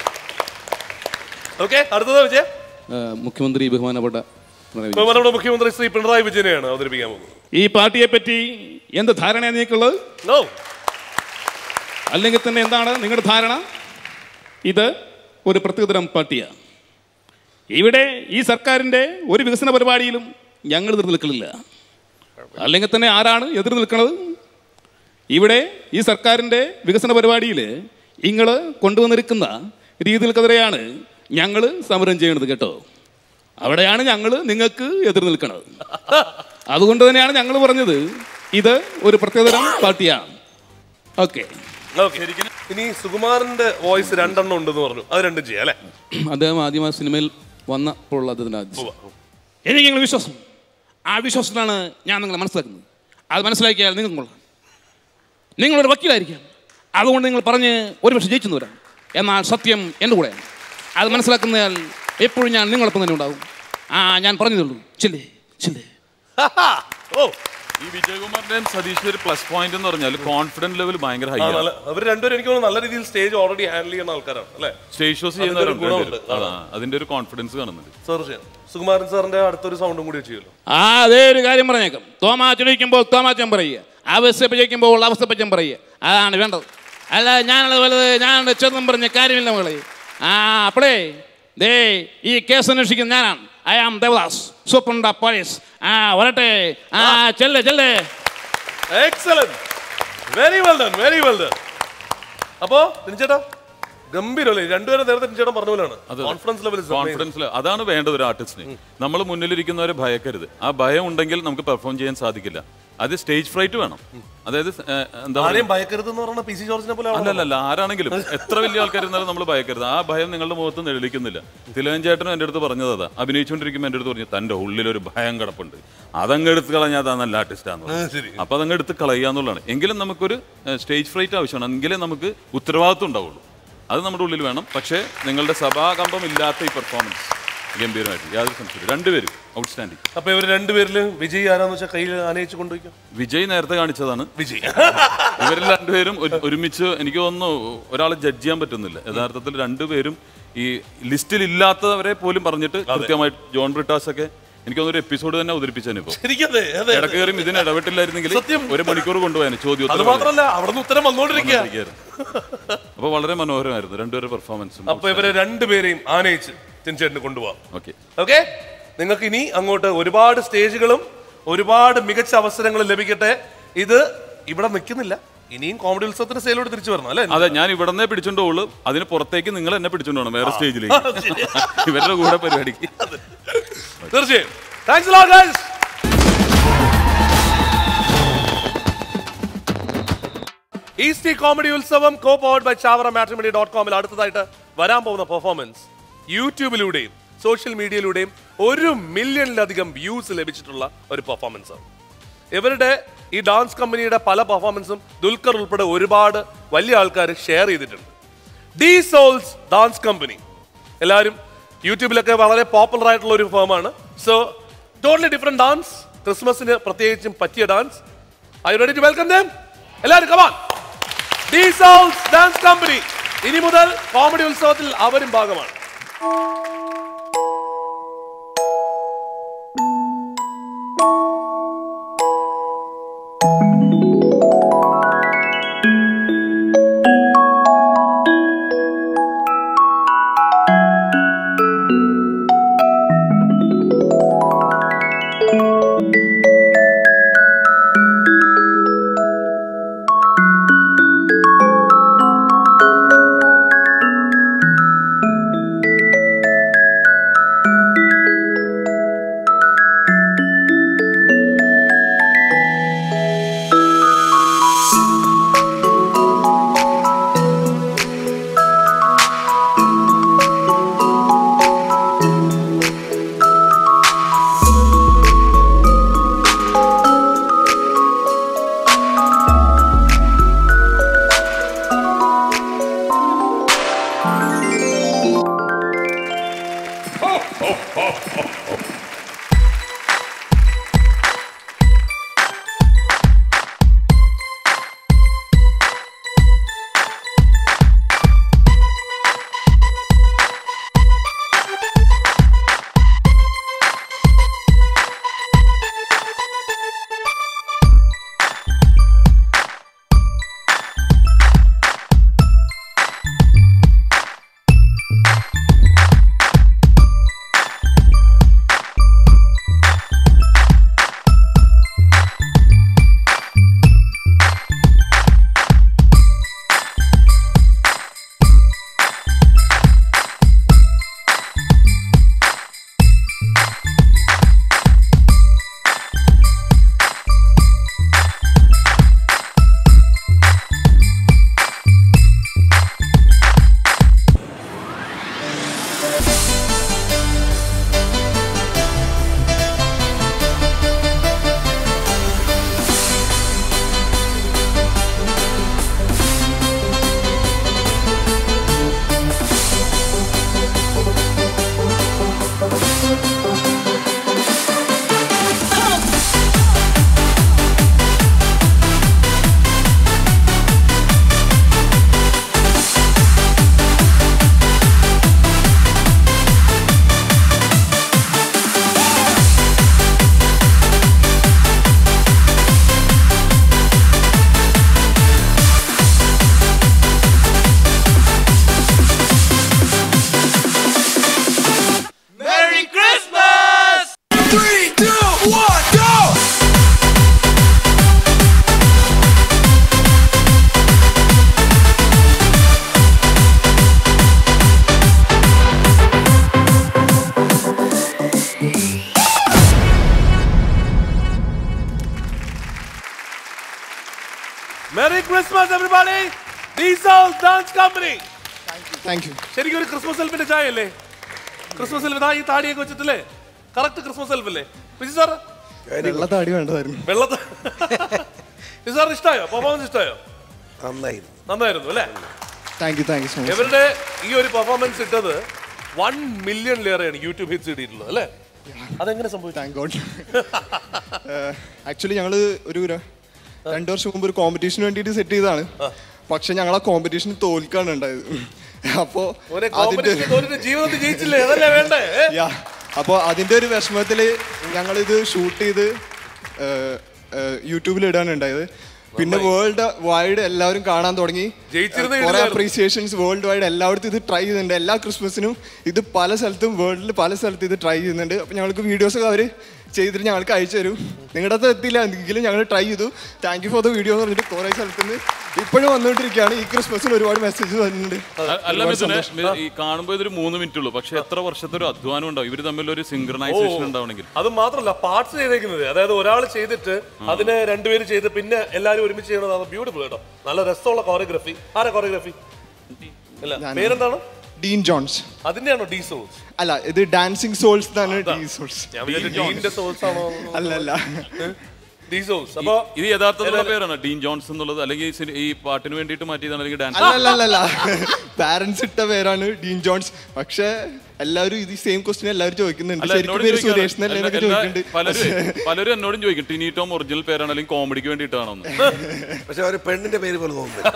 ഓക്കെ അടുത്തത് വിജയ ആ, മുഖ്യമന്ത്രി ബഹുമാനപ്പെട്ട പിണറായി വിജയൻ. ബഹുമാനപ്പെട്ട മുഖ്യമന്ത്രി ശ്രീ പിണറായി വിജയനെയാണ് അവതരിപ്പിക്കാൻ പോകുന്നത് ഈ പാർട്ടിയെ പറ്റി എന്ത് ധാരണയാണ് നിങ്ങൾക്കുള്ളത് നോ അല്ലെങ്കിൽ തന്നെ എന്താണ് നിങ്ങളുടെ ധാരണ ഇത് ഒരു പ്രത്യേകതരം പാർട്ടിയാണ് ഇവിടെ ഈ സർക്കാരിൻ്റെ ഒരു വികസന പരിപാടിയിലും ഞങ്ങൾ എതിർ നിൽക്കലില്ല അല്ലെങ്കിൽ തന്നെ ആരാണ് എതിർ നിൽക്കുന്നത് ഇവിടെ ഈ സർക്കാരിൻ്റെ വികസന പരിപാടിയിൽ നിങ്ങൾ കൊണ്ടുവന്നിരിക്കുന്ന രീതികൾക്കെതിരെയാണ് ഞങ്ങൾ സമരം ചെയ്യണത് കേട്ടോ അവിടെയാണ് ഞങ്ങൾ നിങ്ങൾക്ക് എതിർ നിൽക്കുന്നത് അതുകൊണ്ട് തന്നെയാണ് ഞങ്ങൾ പറഞ്ഞത് ഇത് ഒരു പ്രത്യേകതരം പാർട്ടിയാണ് ഓക്കെ ഓക്കെ ഇനി സുകുമാരന്റെ വോയിസ് രണ്ടെണ്ണം ഉണ്ടെന്ന് പറഞ്ഞു അത് രണ്ടും ചെയ്യാം അല്ലേ അദ്ദേഹം ആദ്യം ആ സിനിമയിൽ വന്നപ്പോൾ അദ്ദേഹത്തിൻ്റെ ആദ്യം എനിക്ക് നിങ്ങളുടെ വിശ്വാസം ആ വിശ്വാസത്തിലാണ് ഞാൻ നിങ്ങളെ മനസ്സിലാക്കുന്നത് അത് മനസ്സിലാക്കിയാൽ നിങ്ങൾ കൊള്ളാം നിങ്ങളൊരു വക്കീലായിരിക്കാം അതുകൊണ്ട് നിങ്ങൾ പറഞ്ഞ് ഒരു പക്ഷേ ജയിച്ചെന്ന് വരാം എന്നാൽ സത്യം എൻ്റെ കൂടെയാണ് അത് മനസ്സിലാക്കുന്നതിനാൽ എപ്പോഴും ഞാൻ നിങ്ങളൊപ്പം തന്നെ ഉണ്ടാകും ആ ഞാൻ പറഞ്ഞതുള്ളൂ ചില്ലേ ചില്ലേ ഓ ഈ വിജയകുമാറിന്റെയും സതീഷിന്റെ ഒരു പ്ലസ് പോയിന്റ് എന്ന് പറഞ്ഞാൽ കോൺഫിഡൻസ് ലെവൽ ഭയങ്കര ഹൈ ആ, ആണ് നല്ല- അവര് രണ്ടുപേരും എനിക്ക് തോന്നുന്നു നല്ല രീതിയിൽ സ്റ്റേജ് ഓൾറെഡി ഹാൻഡിൽ ചെയ്യുന്ന ആൾക്കാരാണ് അല്ലേ സ്റ്റേജ് ഷോസ് അതിന്റെ ഒരു ചെയ്യുന്നവരുണ്ട് ഗുണമുണ്ട്. രണ്ടുപേരും. അതാ, അതിന്റെ ഒരു കോൺഫിഡൻസ് കാണുന്നുണ്ട് സാർ ചെയ്യാം സുകുമാരൻ സാറിന്റെ അടുത്തൊരു സൗണ്ടും കൂടി ചെയ്യുമല്ലോ ആ അതേ ഒരു കാര്യം പറഞ്ഞേക്കാം തോമാച്ചടിക്കുമ്പോൾ തോമാച്ചൻ പറയുക അവസ്ഥപ്പിച്ചേക്കുമ്പോൾ അവസ്ഥപ്പച്ചൻ പറയുക അതാണ് വേണ്ടത് അല്ല ഞാനുള്ളത് വലുത് ഞാൻ ചെന്നും പറഞ്ഞ കാര്യമില്ല മകളെ ആ അപ്പളേ ദേ ഈ കേസ് അന്വേഷിക്കുന്ന ഞാനാണ് I am Devadas superintendent of police ആ വരട്ടെ ആ ചെല്ലേ ചെല്ലേ excellent very well done very well done അപ്പോ ചേട്ടാ ഗംഭീരല്ലേ രണ്ടുപേരും നേരത്തെ ചേട്ടൻ പറഞ്ഞ പോലെയാണ് കോൺഫിഡൻസ് ലെവൽ കോൺഫിഡൻസ് അതിലാണ് വേണ്ടത് ഒരു ആർട്ടിസ്റ്റിന് നമ്മൾ മുന്നിലിരിക്കുന്നവരെ ഭയക്കരുത് ആ ഭയം ഉണ്ടെങ്കിൽ നമുക്ക് പെർഫോം ചെയ്യാൻ സാധിക്കില്ല അത് സ്റ്റേജ് ഫ്രൈറ്റ് വേണം അതായത് ഏഹ്, എന്താ ആരെയും പറയുക ഭയക്കരുത് എന്ന് പറഞ്ഞ പി സി ജോർജിനെ പോലെ ആവണം. അല്ലല്ല ആരാണെങ്കിലും എത്ര വലിയ ആൾക്കാരുന്നാലും നമ്മൾ ഭയക്കരുത് ആ ഭയം നിങ്ങളുടെ മുഖത്ത് നിഴലിക്കുന്നില്ല തിലകൻ ചേട്ടനും എൻ്റെ അടുത്ത് പറഞ്ഞത് അതാ അഭിനയിച്ചുകൊണ്ടിരിക്കുമ്പോൾ എൻ്റെ അടുത്ത് പറഞ്ഞു തൻ്റെ ഉള്ളിലൊരു ഭയം കിടപ്പുണ്ട് അതങ്ങ് എടുത്ത് കളഞ്ഞാൽ അതാ നല്ല ആർട്ടിസ്റ്റാന്ന് ആ, ശരി. അപ്പൊ അതങ്ങ് എടുത്ത് കളയുക എന്നുള്ളതാണ് എങ്കിലും നമുക്കൊരു സ്റ്റേജ് ഫ്രൈറ്റ് ആവശ്യമാണ് എങ്കിലേ നമുക്ക് ഉത്തരവാദിത്വം ഉണ്ടാവുള്ളൂ അത് നമ്മുടെ ഉള്ളിൽ വേണം പക്ഷേ നിങ്ങളുടെ സഭാകമ്പം ഇല്ലാത്ത ഈ പെർഫോമൻസ് ഗംഭീരമായിട്ട് യാതൊരു സംശയമില്ല രണ്ടുപേരും ഔട്ട്സ്റ്റാൻഡിങ് അപ്പൊ ഇവർ രണ്ടുപേരിലും വിജയ് ആരാന്ന് വെച്ചാൽ കയ്യിൽ ആനയിച്ച് കൊണ്ടുപോയിക്കും വിജയ് നേരത്തെ കാണിച്ചതാണ് വിജയ് ഇവരിൽ രണ്ടുപേരും ഒരു- ഒരുമിച്ച് എനിക്ക് തോന്നുന്നു ഒരാളെ ജഡ്ജ് ചെയ്യാൻ പറ്റുന്നില്ല യഥാർത്ഥത്തിൽ രണ്ടുപേരും ഈ ലിസ്റ്റിൽ ഇല്ലാത്തവരെ പോലും പറഞ്ഞിട്ട് കൃത്യമായിട്ട് ജോൺ ബ്രിട്ടാസ് ഒക്കെ എനിക്ക് തോന്നുന്നു ഒരു എപ്പിസോഡ് തന്നെ അവതരിപ്പിച്ചതിന് ഇപ്പൊ ശരിക്കും അതെ, അതെ. ഇടക്ക് കയറി ഇതിന് ഇടപെട്ടില്ലായിരുന്നെങ്കിൽ ഒരു മണിക്കൂർ കൊണ്ടുപോയാന് ചോദ്യം അത് മാത്രല്ല അവിടെ നിന്ന് ഉത്തരം വന്നോണ്ടിരിക്കുക അപ്പൊ വളരെ മനോഹരമായിരുന്നു രണ്ടുപേരുടെ പെർഫോമൻസും അപ്പൊ ഇവരെ രണ്ടുപേരെയും ആനയിച്ച് തിരിച്ചേട്ടന് കൊണ്ടുപോവാം ഓക്കെ ഓക്കെ നിങ്ങൾക്ക് ഇനി അങ്ങോട്ട് ഒരുപാട് സ്റ്റേജുകളും ഒരുപാട് മികച്ച അവസരങ്ങളും ലഭിക്കട്ടെ ഇത് ഇവിടെ നിൽക്കുന്നില്ല ഇനിയും കോമഡി ഉത്സവത്തിന് സെയിലോട് തിരിച്ചു വരണം അല്ലേ അതെ ഞാൻ ഇവിടെ നിന്നേ പിടിച്ചോണ്ട് പോകുള്ളൂ അതിന് പുറത്തേക്ക് നിങ്ങൾ എന്നെ പിടിച്ചോണ്ട് പോകണം വേറെ സ്റ്റേജിലേക്ക് ഇവരുടെ കൂടെ പരിപാടിക്ക് തീർച്ചയായും thanks lot guys Eastea comedy Utsavam co powered by Chavara matrimony dot കോമിൽ അടുത്തതായിട്ട് വരാൻ പോകുന്ന പെർഫോമൻസ് യൂട്യൂബിലൂടെയും സോഷ്യൽ മീഡിയയിലൂടെയും ഒരു മില്യണിലധികം വ്യൂസ് ലഭിച്ചിട്ടുള്ള ഒരു പെർഫോമൻസ് ആണ് ഇവരുടെ ഈ ഡാൻസ് കമ്പനിയുടെ പല പെർഫോമൻസും ദുൽഖർ ഉൾപ്പെടെ ഒരുപാട് വലിയ ആൾക്കാർ ഷെയർ ചെയ്തിട്ടുണ്ട് ഡി സോൾസ് ഡാൻസ് കമ്പനി എല്ലാവരും യൂട്യൂബിലൊക്കെ വളരെ പോപ്പുലർ ആയിട്ടുള്ള ഒരു ഫേമാണ് സോ ടോട്ടലി ഡിഫറെന്റ് ഡാൻസ് ക്രിസ്മസിന് പ്രത്യേകിച്ചും പറ്റിയ dance I ready to welcome them എല്ലാവരും come on D souls dance company ഇനി മുതൽ കോമഡി ഉത്സവത്തിൽ അവരും ഭാഗമാണ് merry Christmas everybody D souls dance company thank you ശരിക്കും ഒരു ക്രിസ്മസ് സെൽഫിന്റെ ചായ അല്ലേ ക്രിസ്മസ് സെൽഫ് ഇതാ ഈ താടിയൊക്കെ വെച്ചിട്ടില്ലേ കറക്റ്റ് ക്രിസ്മസ് സെൽഫ് അല്ലേ വിജി സാർ വെള്ള താടി വേണ്ടതായിരുന്നു വെള്ളത്ത വിജി സാറിന് ഇഷ്ടമായോ പെർഫോമൻസ് ഇഷ്ടമായോ നന്നായിരുന്നു നന്നായിരുന്നു അല്ലേ thank you thank you so much ഇവരുടെ ഈ ഒരു പെർഫോമൻസ് ഇട്ടത് വൺ മില്യണിലേറെയാണ് യൂട്യൂബ് ഹിറ്റ്സ് ഇട്ടിട്ടുള്ളത് അല്ലേ അതെങ്ങനെ സംഭവിച്ചു താങ്ക് ഗോഡ് ആക്ച്വലി ഞങ്ങൾ ഒരു ര- രണ്ട് വർഷം മുമ്പ് ഒരു കോമ്പറ്റീഷന് വേണ്ടിയിട്ട് സെറ്റ് ചെയ്തതാണ് പക്ഷെ ഞങ്ങൾ ആ കോമ്പറ്റീഷന് തോൽക്കാണ് ഉണ്ടായത് അപ്പോ ഒരു അതിന്റെ കോമ്പറ്റീഷൻ തോന്നിട്ട് ജീവിതത്തിൽ ജയിച്ചില്ലേ അതല്ലേ വേണ്ടേ ഏ? യാ അപ്പോൾ അതിന്റെ ഒരു വിഷമത്തില് ഞങ്ങളിത് ഷൂട്ട് ചെയ്ത് യൂട്യൂബിൽ ഇടാണ് ഉണ്ടായത് പിന്നെ വേൾഡ് വൈഡ് എല്ലാവരും കാണാൻ തുടങ്ങി ജയിച്ചിരുന്നേ കുറെ ഇടില്ലായിരുന്നു. അപ്രീസിയേഷൻസ് വേൾഡ് വൈഡ് എല്ലായിടത്തും ഇത് ട്രൈ ചെയ്യുന്നുണ്ട് എല്ലാ ക്രിസ്മസിനും ഇത് പല സ്ഥലത്തും വേൾഡിൽ പല സ്ഥലത്തും ഇത് ട്രൈ ചെയ്യുന്നുണ്ട് അപ്പോൾ ഞങ്ങൾക്ക് വീഡിയോസ് ഒക്കെ അവർ ചെയ്തിട്ട് ഞങ്ങൾക്ക് അയച്ചു തരും നിങ്ങളുടെ അടുത്ത് എത്തില്ല എങ്കിലും ഞങ്ങൾ ട്രൈ ചെയ്തു thank you for the video എന്ന് പറഞ്ഞിട്ട് കുറേ സ്ഥലത്ത് നിന്ന് ഇപ്പോഴും വന്നുകൊണ്ടിരിക്കുകയാണ് ഈ ക്രിസ്മസിന് ഒരുപാട് മെസ്സേജ് വരുന്നുണ്ട് അ- അല്ല ഒരുപാട് മിഥുനെ സന്തോഷം. മി- ഈ കാണുമ്പോൾ ഇതൊരു മൂന്ന് മിനിറ്റ് ഉള്ളൂ പക്ഷെ എത്ര വർഷത്തെ ഒരു അധ്വാനം ഉണ്ടാവും ഇവര് തമ്മിൽ ഒരു സിംഗ്രണൈസേഷൻ ഉണ്ടാവണമെങ്കിൽ അത് മാത്രമല്ല പാർട്സ് ചെയ്തേക്കുന്നത് അതായത് ഒരാൾ ചെയ്തിട്ട് അതിനെ രണ്ടുപേര് ചെയ്ത് പിന്നെ എല്ലാരും ഒരുമിച്ച് ചെയ്യണതാണ് ബ്യൂട്ടിഫുൾ കേട്ടോ നല്ല രസമുള്ള കോറിയോഗ്രഫി ആരാ കോറിയോഗ്രഫി അല്ല പേരെന്താണ് ഡീൻ ജോൺസ് അതിന്റെയാണോ ഡി സോൾസ് അല്ല ഇത് ഡാൻസിങ് സോൾസ് എന്നാണ് ഡീ സോൾസ് ഞാൻ വിചാരിച്ചു ഡീന്റെ സോൾസ് ആണോ അല്ല അല്ല ഡി സോൾസ് അപ്പൊ ഇത് യഥാർത്ഥത്തിലുള്ള പേരാണ് ഡീൻ ജോൺസ് എന്നുള്ളത് അല്ലെങ്കിൽ ഈ സിനി- ഈ പാട്ടിന് വേണ്ടിയിട്ട് മാറ്റിയതാണ് അല്ലെങ്കിൽ ഡാൻസ് അല്ല അല്ല അല്ല പാരന്റ്സ് ഇട്ട പേരാണ് ഡീൻ ജോൺസ് പക്ഷെ എല്ലാവരും ഇത് സെയിം ക്വസ്റ്റ്യൻ എല്ലാവരും ചോദിക്കുന്നുണ്ട് അല്ല, ശരിക്കും എന്നോടും പേര് ചോദിക്കാറ്. സുരേഷ് എന്നല്ലേ എല്ലാ- എന്നൊക്കെ എല്ലാ- ചോദിക്കുന്നുണ്ട് പലരും പലരും എന്നോടും ചോദിക്കും ടിനി ടോം ഒറിജിനൽ പേരാണ് അല്ലെങ്കിൽ കോമഡിക്ക് വേണ്ടിയിട്ടാണോ പക്ഷെ ഒരു പെണ്ണിന്റെ പേര് പോലെ തോന്നുന്നു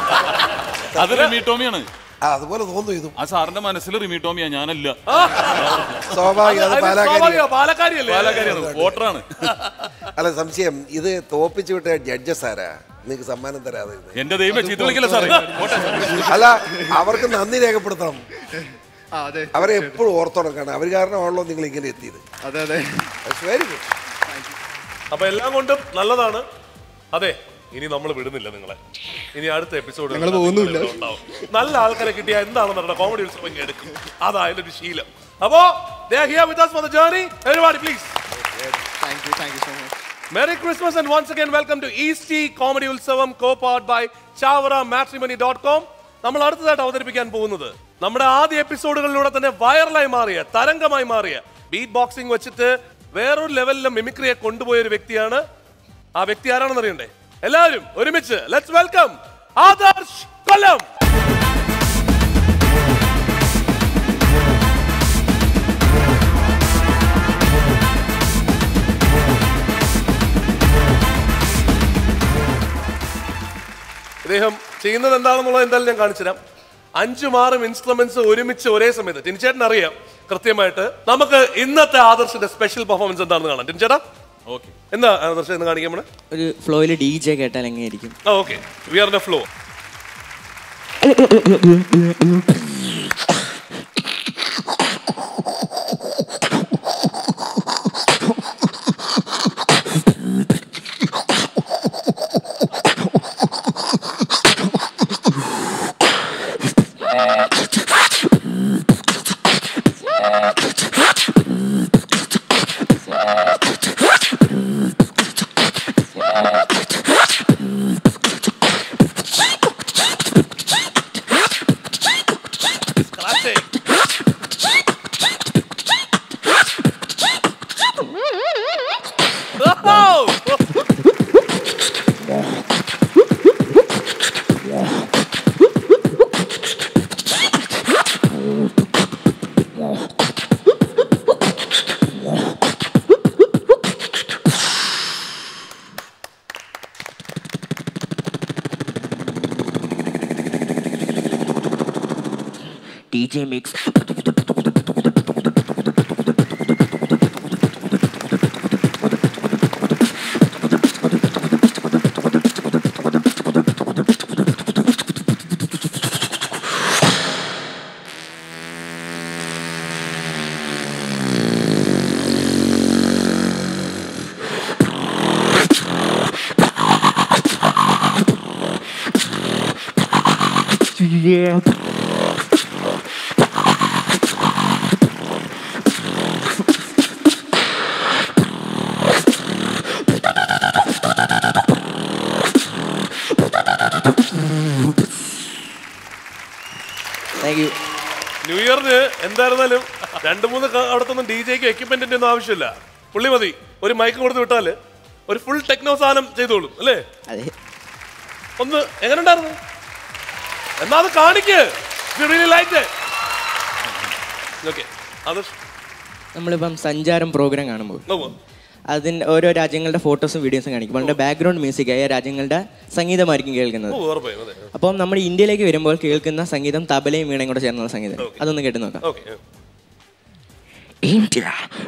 അത് റിമി ടോമിയാണ് ആ അതുപോലെ തോന്നുന്നു ഇതും ആ സാറിന്റെ മനസ്സിൽ റിമി ടോമിയാ ഞാനല്ല സ്വാഭാവികം അത് അതിന് പാലാക്കാരി സ്വാഭാവികം, പാലക്കാരിയല്ലേ പാലക്കാരിയാണ് വോട്ടറാണ് അല്ല സംശയം ഇത് തോപ്പിച്ചു വിട്ട ജഡ്ജസ് ആരാ നിങ്ങൾക്ക് സമ്മാനം തരാതെ ഇരുന്നത്? എന്റെ ദൈവം ചീത്ത വിളിക്കില്ല സാറേ അല്ല അവർക്ക് നന്ദി രേഖപ്പെടുത്തണം ആ, അതെ അവരെ എപ്പോഴും ഓർത്തുണക്കാണ് അവർ കാരണമാണല്ലോ നിങ്ങൾ ഇങ്ങനെ എത്തിയത് അതെ അതെ വെരി ഗുഡ് അപ്പൊ എല്ലാം കൊണ്ടും നല്ലതാണ് അതെ ഇനി നമ്മൾ വിടുന്നില്ല നിങ്ങളെ ഇനി അടുത്ത എപ്പിസോഡ് ഞങ്ങള് പോകുന്നുമില്ല. നല്ല ആൾക്കാരെ കിട്ടിയാൽ എന്താണെന്ന് പറഞ്ഞ കോമഡി ഉത്സവം ഇങ്ങ് എടുക്കും അതാ അതിന്റെ ഒരു ശീലം അപ്പോ they are here with us for the journey everybody please thank you thank you so much Merry Christmas and once again welcome to East Comedy Utsavam co-powered by chavaramatrimony.com നമ്മൾ അടുത്തതായിട്ട് അവതരിപ്പിക്കാൻ പോകുന്നത് നമ്മുടെ ആദ്യ എപ്പിസോഡുകളിലൂടെ തന്നെ വൈറലായി മാറിയ തരംഗമായി മാറിയ ബീറ്റ് ബോക്സിംഗ് വെച്ചിട്ട് വേറൊരു ലെവലിലെ മിമിക്രിയെ കൊണ്ടുപോയ ഒരു വ്യക്തിയാണ് ആ വ്യക്തി ആരാണെന്ന് അറിയണ്ടേ എല്ലാവരും ഒരുമിച്ച് ലെറ്റ്സ് വെൽക്കം ആദർശ് കൊല്ലം ഇദ്ദേഹം ചെയ്യുന്നത് എന്താണെന്നുള്ളത് എന്തായാലും ഞാൻ കാണിച്ചു തരാം അഞ്ചും ആറും ഇൻസ്ട്രുമെന്റ്സ് ഒരുമിച്ച് ഒരേ സമയത്ത് ടിൻചേട്ടൻ അറിയാം കൃത്യമായിട്ട് നമുക്ക് ഇന്നത്തെ ആദർശിന്റെ സ്പെഷ്യൽ പെർഫോമൻസ് എന്താണെന്ന് കാണാം ടിൻചേട്ടാ ഓക്കെ എന്താ ആദർശം എന്ന് കാണിക്കാം നമ്മള് ഒരു ഫ്ലോയിൽ ഡി ജെ കേട്ടാൽ എങ്ങനെയായിരിക്കും okay we are the flow DJ mix. Yeah. Thank you new ഇയറിന് എന്തായിരുന്നാലും രണ്ട് മൂന്ന് ക- അവിടുത്തെ ഡി ജെക്ക് എക്യുപ്മെന്റിന്റെ ഒന്നും ആവശ്യമില്ല പുള്ളി മതി ഒരു മൈക്ക് കൊടുത്ത് വിട്ടാല് ഒരു ഫുൾ ടെക്നോ സാധനം ചെയ്തോളും അല്ലേ അതെ ഒന്ന് എങ്ങനെ ഉണ്ടായിരുന്നു എന്നാ അത് കാണിക്ക് ലൈറ്റ് ഓക്കെ അത് നമ്മളിപ്പം സഞ്ചാരം പ്രോഗ്രാം കാണുമ്പോൾ അതിന് ഓരോ രാജ്യങ്ങളുടെ ഫോട്ടോസും വീഡിയോസും കാണിക്കും അതിൻ്റെ ബാക്ക്ഗ്രൗണ്ട് മ്യൂസിക്കായ രാജ്യങ്ങളുടെ സംഗീതമായിരിക്കും കേൾക്കുന്നത് ഓ, ഉറപ്പായും അതെ അപ്പം നമ്മൾ ഇന്ത്യയിലേക്ക് വരുമ്പോൾ കേൾക്കുന്ന സംഗീതം തബലയും വീണയും കൂടെ ചേർന്നുള്ള സംഗീതം അതൊന്ന് കേട്ട് നോക്കാം ഓക്കെ ഇന്ത്യ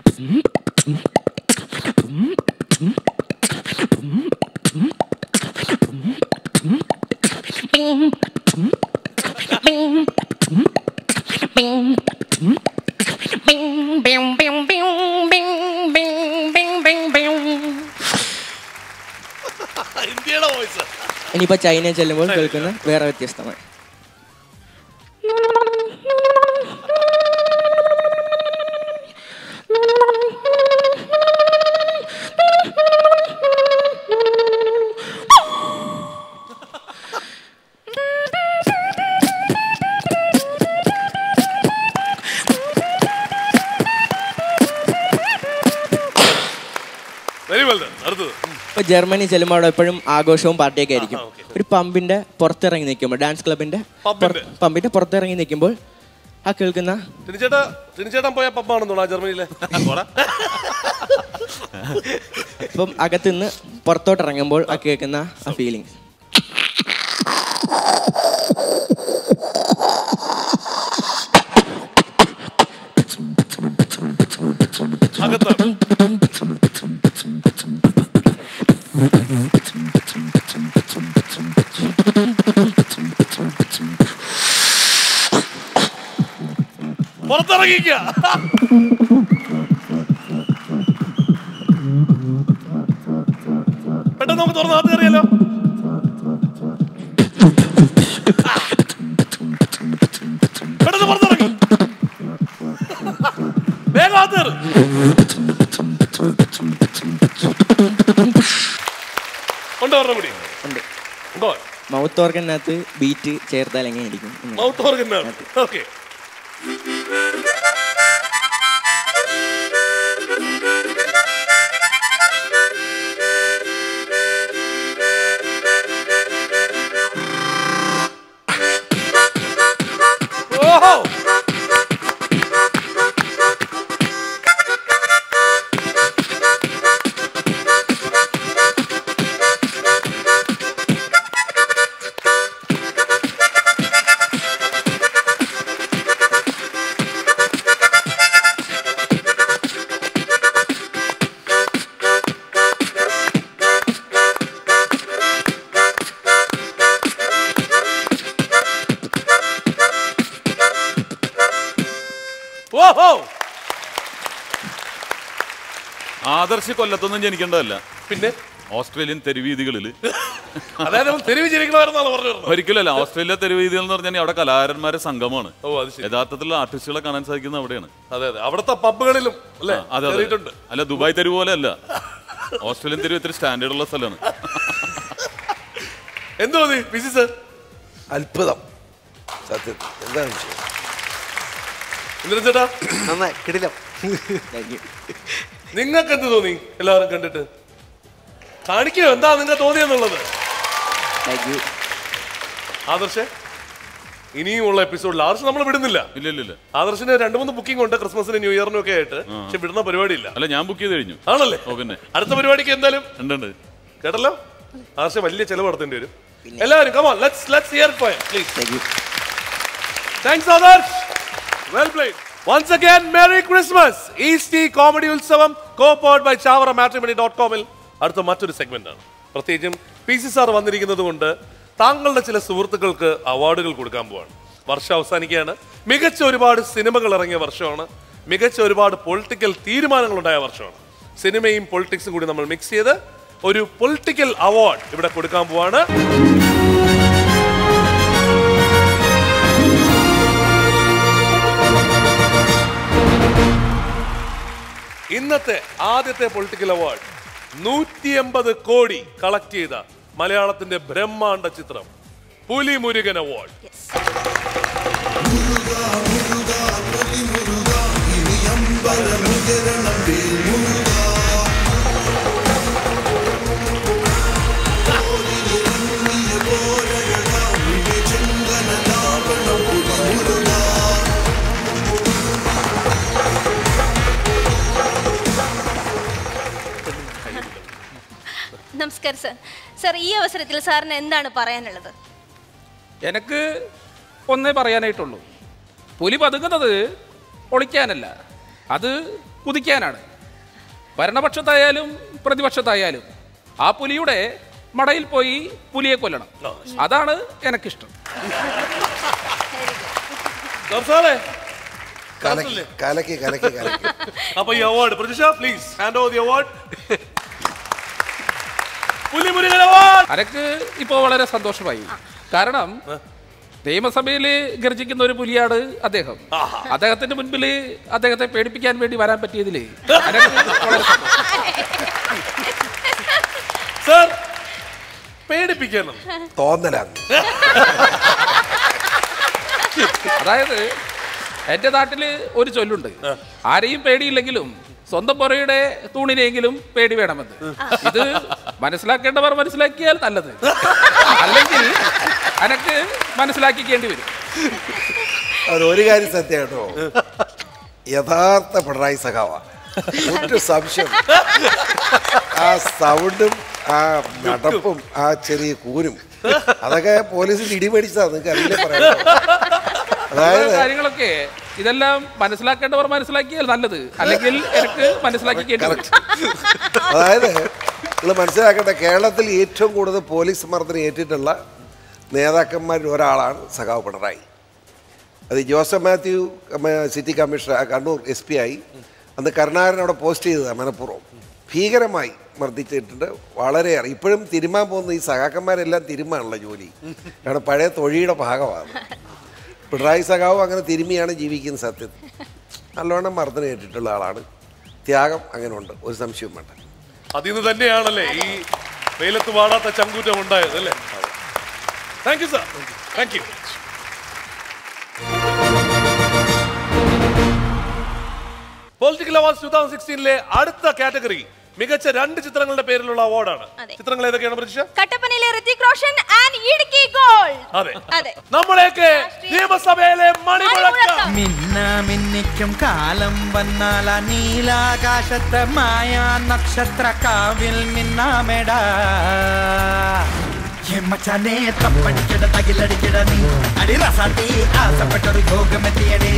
ഇന്ത്യയുടെ വോയിസ് ഇനിയിപ്പോൾ ചൈനയിൽ ചെല്ലുമ്പോൾ കേൾക്കുന്ന വേറെ വ്യത്യസ്തമായി വെരി വെൽ അടുത്തത് ഇപ്പോൾ ജർമ്മനി ചെല്ലുമ്പോൾ അവിടെ എപ്പോഴും ആഘോഷവും പാർട്ടിയൊക്കെ ആയിരിക്കും ഒരു പമ്പിന്റെ പുറത്തിറങ്ങി നിൽക്കുമ്പോൾ ഡാൻസ് ക്ലബിന്റെ പമ്പിന്റെ? പമ്പിന്റെ പുറത്തിറങ്ങി നിൽക്കുമ്പോൾ ആ കേൾക്കുന്ന ടിനിച്ചേട്ടാ ടിനിച്ചേട്ടൻ പോയ പബ്ബാണെന്നോടാ ജർമ്മനിയിലെ പോടാ. ഇപ്പം അകത്തുനിന്ന് പുറത്തോട്ട് ഇറങ്ങുമ്പോൾ ആ കേൾക്കുന്ന ആ ഫീലിങ്സ് പുറത്തിറങ്ങിക്ക പെട്ടെന്ന് നമുക്ക് തുറന്ന് അകത്ത് കയറിയല്ലോ പെട്ടെന്ന് പുറത്തിറങ്ങി വേഗം അകത്ത് കയറ്. ഉണ്ടോ ഒരെണ്ണം കൂടി ഉണ്ട് ഉണ്ടോ മൗത്ത് ഓർഗനകത്ത് ബീറ്റ് ചേർത്താൽ എങ്ങനെയായിരിക്കും എന്ന്. മൗത്ത് ഓർഗനാണ് ഓക്കെ ഓഹോ ഓഹോ ആദർശ് കൊല്ലത്തൊന്നും ജനിക്കേണ്ടതല്ല പിന്നെ ഓസ്ട്രേലിയൻ തെരുവീതികളിൽ അതായത് അവൻ തെരുവ് ജനിക്കണമായിരുന്നാണ് പറഞ്ഞു വരുന്നത്. ഒരിക്കലല്ല ഓസ്ട്രേലിയ തെരുവീതികൾ എന്ന് പറഞ്ഞാൽ അവിടെ കലാകാരന്മാരുടെ സംഘമാണ് ഓ അത് ശരി യഥാർത്ഥത്തിലുള്ള ആർട്ടിസ്റ്റുകളെ കാണാൻ സാധിക്കുന്നത് അവിടെയാണ് അതെ അതെ അവിടുത്തെ പബ്ബുകളിലും അല്ലേ ആ, അതെ അതെ കയറിയിട്ടുണ്ട് അല്ല ദുബായ് തെരുവ് പോലെ അല്ല ഓസ്ട്രേലിയൻ തെരുവ് ഇത്തിരി സ്റ്റാൻഡേർഡ് ഉള്ള സ്ഥലമാണ് എന്ത് തോന്നി ബിസി സർ അത്ഭുതം സത്യത്തിൽ എന്താണ് വിഷയം ഇന്ദ്രൻ ചേട്ടാ നന്നായി കിടിലം നിങ്ങൾക്ക് എന്ത് തോന്നി എല്ലാവരും കണ്ടിട്ട് കാണിക്കോ എന്താ നിങ്ങൾക്ക് തോന്നിയെന്നുള്ളത് ആദർശ് ഇനിയുമുള്ള എപ്പിസോഡിൽ ആദർശ് നമ്മൾ വിടുന്നില്ല ഇല്ല ഇല്ല ഇല്ല ആദർശിന് രണ്ട് മൂന്ന് ബുക്കിംഗ് ഉണ്ട് ക്രിസ്മസിന് ന്യൂ ഇയറിനും ഒക്കെ ആയിട്ട് പക്ഷെ വിടുന്ന പരിപാടിയില്ല അല്ല ഞാൻ ബുക്ക് ചെയ്ത് കഴിഞ്ഞു ആണല്ലേ ഓ പിന്നെ അടുത്ത പരിപാടിക്ക് എന്തായാലും ഉണ്ട് ഉണ്ട് കേട്ടല്ലോ ആദർശ് വലിയ ചെലവ് നടത്തേണ്ടി വരും എല്ലാവരും come on let's let's hear for please thanks Adarsh well played once again merry Christmas Eastea comedy Utsavam co powered by Chavara matrimony dot കോമിൽ അടുത്ത മറ്റൊരു സെഗ്മെന്റ് ആണ് പ്രത്യേകിച്ചും പി സി സാർ വന്നിരിക്കുന്നത് കൊണ്ട് താങ്കളുടെ ചില സുഹൃത്തുക്കൾക്ക് അവാർഡുകൾ കൊടുക്കാൻ പോവാണ് വർഷം അവസാനിക്കുകയാണ് മികച്ച ഒരുപാട് സിനിമകൾ ഇറങ്ങിയ വർഷമാണ് മികച്ച ഒരുപാട് പൊളിറ്റിക്കൽ തീരുമാനങ്ങൾ ഉണ്ടായ വർഷമാണ് സിനിമയും പൊളിറ്റിക്സും കൂടി നമ്മൾ മിക്സ് ചെയ്ത് ഒരു പൊളിറ്റിക്കൽ അവാർഡ് ഇവിടെ കൊടുക്കാൻ പോവാണ് ഇന്നത്തെ ആദ്യത്തെ പൊളിറ്റിക്കൽ അവാർഡ് നൂറ്റി എൺപത് കോടി കളക്ട് ചെയ്ത മലയാളത്തിന്റെ ബ്രഹ്മാണ്ഡ ചിത്രം പുലിമുരുകൻ അവാർഡ് നമസ്കാരം സർ സർ ഈ അവസരത്തിൽ സാറിന് എന്താണ് പറയാനുള്ളത് എനിക്ക് ഒന്നേ പറയാനായിട്ടുള്ളൂ പുലി പതുങ്ങുന്നത് ഒളിക്കാനല്ല അത് കുതിക്കാനാണ് ഭരണപക്ഷത്തായാലും പ്രതിപക്ഷത്തായാലും ആ പുലിയുടെ മടയിൽ പോയി പുലിയെ കൊല്ലണം അതാണ് എനിക്കിഷ്ടം ഗർസാലെ കലക്കി കലക്കി കലക്കി കലക്കി അപ്പൊ ഈ അവാർഡ് പ്രതീക്ഷ please hand over the award Pulimurugan award അനക്ക് ഇപ്പോൾ വളരെ സന്തോഷമായി കാരണം നിയമസഭയിൽ ഗർജിക്കുന്ന ഒരു പുലിയാണ് അദ്ദേഹം അദ്ദേഹത്തിന്റെ മുൻപിൽ അദ്ദേഹത്തെ പേടിപ്പിക്കാൻ വേണ്ടി വരാൻ പറ്റിയതില് അനക്ക് വളരെ സന്തോഷം. സർ പേടിപ്പിക്കണം തോന്നലാണ് അതായത് എന്റെ നാട്ടില് ഒരു ചൊല്ലുണ്ട് ആരെയും പേടിയില്ലെങ്കിലും സ്വന്തം പുറയുടെ തൂണിനെങ്കിലും പേടി വേണമെന്ന് ഇത് മനസ്സിലാക്കേണ്ടവർ മനസ്സിലാക്കിയാൽ നല്ലത് അല്ലെങ്കിൽ അനക്ക് മനസ്സിലാക്കിക്കേണ്ടി വരും അത് ഒരു കാര്യം സത്യം കേട്ടോ യഥാർത്ഥ പിണറായി സഖാവ ഒരു സംശയം ആ സൗണ്ടും ആ നടപ്പും ആ ചെറിയ കൂരും അതൊക്കെ പോലീസിൽ ഇടിമേടിച്ചതാ നിങ്ങൾക്ക് അറിയില്ല പറയാൻ അതായത് കാര്യങ്ങളൊക്കെ ഇതെല്ലാം മനസ്സിലാക്കേണ്ടവർ മനസ്സിലാക്കിയാൽ നല്ലത് അല്ലെങ്കിൽ എനിക്ക് മനസ്സിലാക്കിക്കേണ്ടി വരും അതായത് നിങ്ങൾ മനസ്സിലാക്കേണ്ട കേരളത്തിൽ ഏറ്റവും കൂടുതൽ പോലീസ് മർദ്ദനം ഏറ്റിട്ടുള്ള നേതാക്കന്മാരിൽ ഒരാളാണ് സഖാവ് പിണറായി അത് ജോസഫ് മാത്യു കമ്മ- സിറ്റി കമ്മീഷണർ ആ, കണ്ണൂർ എസ് പി ആയി അന്ന് കരുണാകരൻ അവിടെ പോസ്റ്റ് ചെയ്തതാണ് മനഃപൂർവ്വം ഭീകരമായി മർദ്ദിച്ചിട്ടുണ്ട് വളരെയേറെ ഇപ്പോഴും തിരുമാൻ പോകുന്ന ഈ സഖാക്കന്മാരെല്ലാം തിരുമാനുള്ള ജോലി കാരണം പഴയ തൊഴിയുടെ ഭാഗമാണ് പിണറായി സഖാവും അങ്ങനെ തിരുമിയാണ് ജീവിക്കുന്നത് സത്യത്തിൽ നല്ലോണം മർദ്ദനം ഏറ്റിട്ടുള്ള ആളാണ് ത്യാഗം അങ്ങനെ ഉണ്ട് ഒരു സംശയവും വേണ്ട അതിൽ നിന്ന് തന്നെയാണല്ലേ ഈ വെയിലത്ത് വാടാത്ത ചങ്കൂറ്റം ഉണ്ടായത് അല്ലേ thank you sir thank you political awards two thousand സിക്സ്റ്റീനിലെ അടുത്ത കാറ്റഗറി മികച്ച രണ്ട് ചിത്രങ്ങളുടെ പേരിലുള്ള അവാർഡാണ് അതെ. ചിത്രങ്ങൾ ഏതൊക്കെയാണ് പ്രതീക്ഷ കട്ടപ്പനയിലെ ഋതിക് റോഷൻ ആൻഡ് ഇടുക്കി ഗോൾ അതെ അതെ നമ്മളെയൊക്കെ നിയമസഭയിലെ മണിമുഴക്കം മിന്നാമിന്നിക്കും കാലം വന്നാൽ ആ നീലാകാശത്തെ മായാ നക്ഷത്ര കാവിൽ മിന്നാമെടാ മച്ചാനെ തപ്പടിക്കട തകിലടിക്കട നീ അടി റസാട്ടി ആസപ്പെട്ടൊരു യോഗമെത്തിയടേ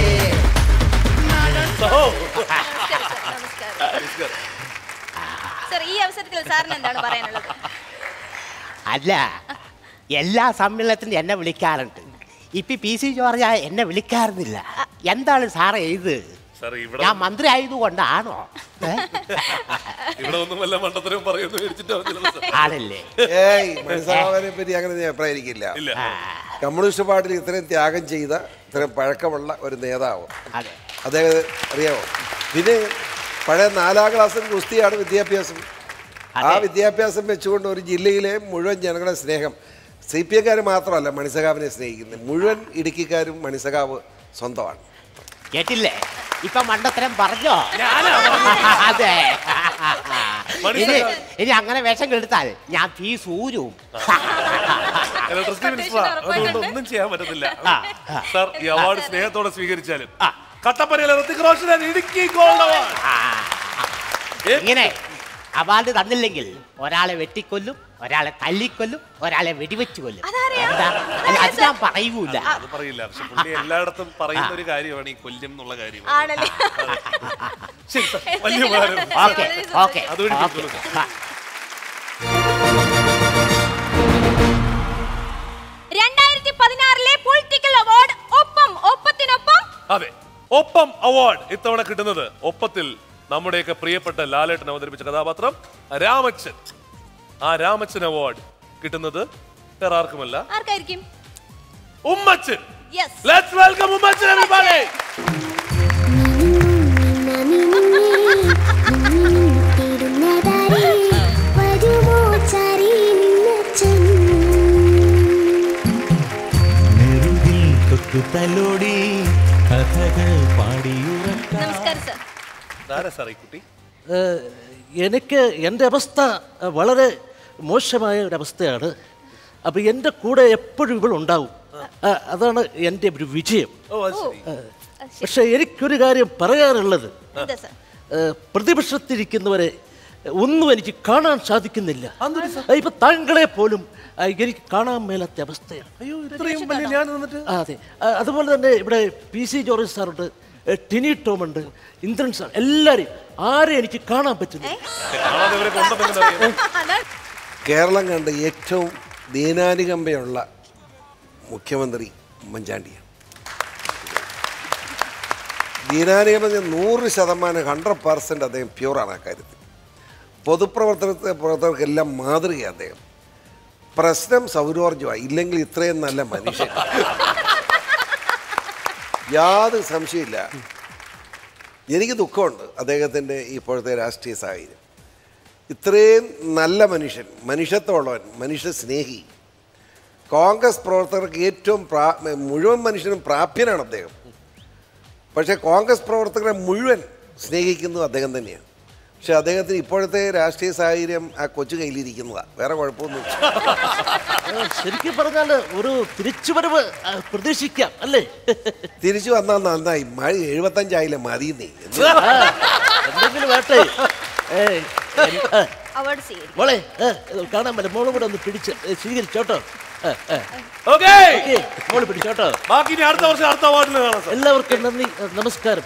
സർ ഈ അവസരത്തിൽ സാറിന് എന്താണ് പറയാനുള്ളത് അല്ല എല്ലാ സമ്മേളനത്തിനും എന്നെ വിളിക്കാറുണ്ട് ഇപ്പൊ പി സി ജോർജ് എന്നെ വിളിക്കാറുന്നില്ല എന്താണ് സാറേ ഇത് സാർ ഇവിടെ ഞാൻ മന്ത്രി ആയതുകൊണ്ടാണോ ഏ? ഇവിടെ ഒന്നും വല്ല മണ്ടത്തരവും പറയുന്നു മേടിച്ചിട്ട് ആണല്ലേ ഏയ് മനസ്സിലാവാനെ പറ്റി അങ്ങനെ ഞാൻ അഭിപ്രായിരിക്കില്ല ഇല്ല. കമ്മ്യൂണിസ്റ്റ് പാർട്ടിയിൽ ഇത്രയും ത്യാഗം ചെയ്ത ഇത്രയും പഴക്കമുള്ള ഒരു നേതാവ് അതെ അദ്ദേഹം അറിയാമോ പിന്നെ പഴയ നാലാം ക്ലാസ്സിൽ ഗുസ്തിയാണ് വിദ്യാഭ്യാസം ആ വിദ്യാഭ്യാസം വെച്ചുകൊണ്ട് ഒരു ജില്ലയിലെ മുഴുവൻ ജനങ്ങളുടെ സ്നേഹം സി പി എക്കാർ മാത്രമല്ല മണിസഖാവിനെ സ്നേഹിക്കുന്നത് മുഴുവൻ ഇടുക്കിക്കാരും മണിസഖാവ് സ്വന്തമാണ് കേട്ടില്ലേ ഇപ്പൊ മണ്ടത്തരം പറഞ്ഞോ അതെ ഇനി ഇനി അങ്ങനെ വേഷം കെടുത്താൽ ഞാൻ ഫീസ് ഊരും ഇലക്ട്രിസിറ്റി മിനിസ്റ്റർ അതുകൊണ്ട് ഒന്നും ചെയ്യാൻ പറ്റത്തില്ല സാർ ഈ അവാർഡ് സ്നേഹത്തോടെ സ്വീകരിച്ചാലും കട്ടപ്പനയിലെ Hrithik Roshan and Idukki gold award ഇങ്ങനെ അവാർഡ് തന്നില്ലെങ്കിൽ ഒരാളെ വെട്ടിക്കൊല്ലും ഒരാളെ തല്ലിക്കൊല്ലും ഒരാളെ വെടിവെച്ച് കൊല്ലും എന്താ അല്ല, അത് ഞാൻ പറയൂല അത് പറയില്ല പക്ഷെ പുള്ളി എല്ലായിടത്തും പറയുന്ന ഒരു കാര്യമാണ് ഈ കൊല്ലും എന്നുള്ള കാര്യം ആണല്ലേ ശരി സാർ വലിയ ഉപകാരം ഓക്കെ ഓക്കെ അതുവഴി ഓക്കെ കൊടുത്തോളൂ സാർ. രണ്ടായിരത്തി പതിനാറിലെ പൊളിറ്റിക്കൽ അവാർഡ് ഒപ്പം ഒപ്പത്തിനൊപ്പം അതെ ഒപ്പം അവാർഡ് ഇത്തവണ കിട്ടുന്നത് ഒപ്പത്തിൽ നമ്മുടെയൊക്കെ പ്രിയപ്പെട്ട ലാലേട്ടൻ അവതരിപ്പിച്ച കഥാപാത്രം രാമച്ചൻ ആ രാമച്ചൻ അവാർഡ് കിട്ടുന്നത് വേറെ ആർക്കുമല്ല ആർക്കായിരിക്കും Ummachan yes let's welcome Ummachan everybody നെറുകിൽ തൊട്ട പുതുതലോടി കഥകൾ പാടിയുറക്കാം നമസ്കാരം സർ ഇതാരാ സാർ ഈ കുട്ടി ഏഹ്, എനിക്ക് എൻ്റെ അവസ്ഥ ഏഹ്, വളരെ മോശമായ ഒരു അവസ്ഥയാണ് അപ്പോൾ എൻ്റെ കൂടെ എപ്പോഴും ഇവൾ ഉണ്ടാവും ആ, അതാണ് എൻ്റെ ഒരു വിജയം ഓ അത് ശരി ഏഹ്, പക്ഷേ എനിക്കൊരു കാര്യം പറയാനുള്ളത് എന്താ സർ ഏഹ്, പ്രതിപക്ഷത്തിരിക്കുന്നവരെ ഒന്നും എനിക്ക് കാണാൻ സാധിക്കുന്നില്ല ഏഹ്, ഇപ്പൊ താങ്കളെ പോലും ഏഹ്, എനിക്ക് കാണാൻ മേലാത്ത അവസ്ഥയാണ് അയ്യോ ഇത്രയും വലിയ ഞാൻ വന്നിട്ട് ആ, അതെ ആ, അതുപോലെ തന്നെ ഇവിടെ പി സി ജോർജ് സാറുണ്ട് ഏഹ്, ടിനി ടോം ഉണ്ട് ഇന്ദ്രൻ സാർ എല്ലാവരെയും ആരെയും എനിക്ക് കാണാൻ പറ്റുന്നില്ല കാണാതെ ഇവരെ കൊണ്ടെന്ന് അറിയാം അതാണ് കേരളം കണ്ട ഏറ്റവും ദീനാനുകമ്പയുള്ള മുഖ്യമന്ത്രി ഉമ്മൻചാണ്ടിയാണ് ദീനാനുകമ്പ എന്ന് നൂറ് ശതമാനം ഹൺഡ്രഡ് പെർസെൻറ്റ് അദ്ദേഹം പ്യൂറാണ് ആ കാര്യത്തിൽ പൊതുപ്രവർത്തനത്തെ പ്രവർത്തകർക്കെല്ലാം മാതൃകയാണ് അദ്ദേഹം പ്രശ്നം സൗരോർജ്ജമാണ് ഇല്ലെങ്കിൽ ഇത്രയും നല്ല മനുഷ്യൻ യാതൊരു സംശയമില്ല എനിക്ക് ദുഃഖമുണ്ട് അദ്ദേഹത്തിൻ്റെ ഇപ്പോഴത്തെ രാഷ്ട്രീയ സാഹചര്യം ഇത്രയും നല്ല മനുഷ്യൻ മനുഷ്യത്വമുള്ളവൻ മനുഷ്യ സ്നേഹി കോൺഗ്രസ് പ്രവർത്തകർക്ക് ഏറ്റവും പ്രാ മുഴുവൻ മനുഷ്യനും പ്രാപ്യനാണ് അദ്ദേഹം പക്ഷേ കോൺഗ്രസ് പ്രവർത്തകരെ മുഴുവൻ സ്നേഹിക്കുന്നത് അദ്ദേഹം തന്നെയാണ് പക്ഷെ അദ്ദേഹത്തിന് ഇപ്പോഴത്തെ രാഷ്ട്രീയ സാഹചര്യം ആ കൊച്ചു കയ്യിലിരിക്കുന്നതാണ് വേറെ കുഴപ്പമൊന്നുമില്ല ഏഹ്, ശരിക്കും പറഞ്ഞാൽ ഒരു തിരിച്ചുവരവ് ആ, പ്രതീക്ഷിക്കാം അല്ലേ തിരിച്ചു വന്നാൽ നന്നായി മഴ എഴുപത്തഞ്ചായില്ലേ മതിയെന്നേ ആ, എന്തെങ്കിലും വേട്ടെ ഏയ്, എൻ- ആ, അവാർഡ് സ്വീകരിക്കും മോളെ ഏ, ഇത് കാണാൻ പറ്റും മോളും കൂടെ ഒന്ന് പിടിച്ച് ഏ, സ്വീകരിച്ചോട്ടോ ഏ, ഏ. ഓക്കേ ഓക്കേ, മോള് പിടിച്ചോട്ടോ ബാക്കി ഇനി അടുത്ത വർഷം അടുത്ത അവാർഡിന് കാണാം സാർ എല്ലാവർക്കും നന്ദി ഏ, നമസ്കാരം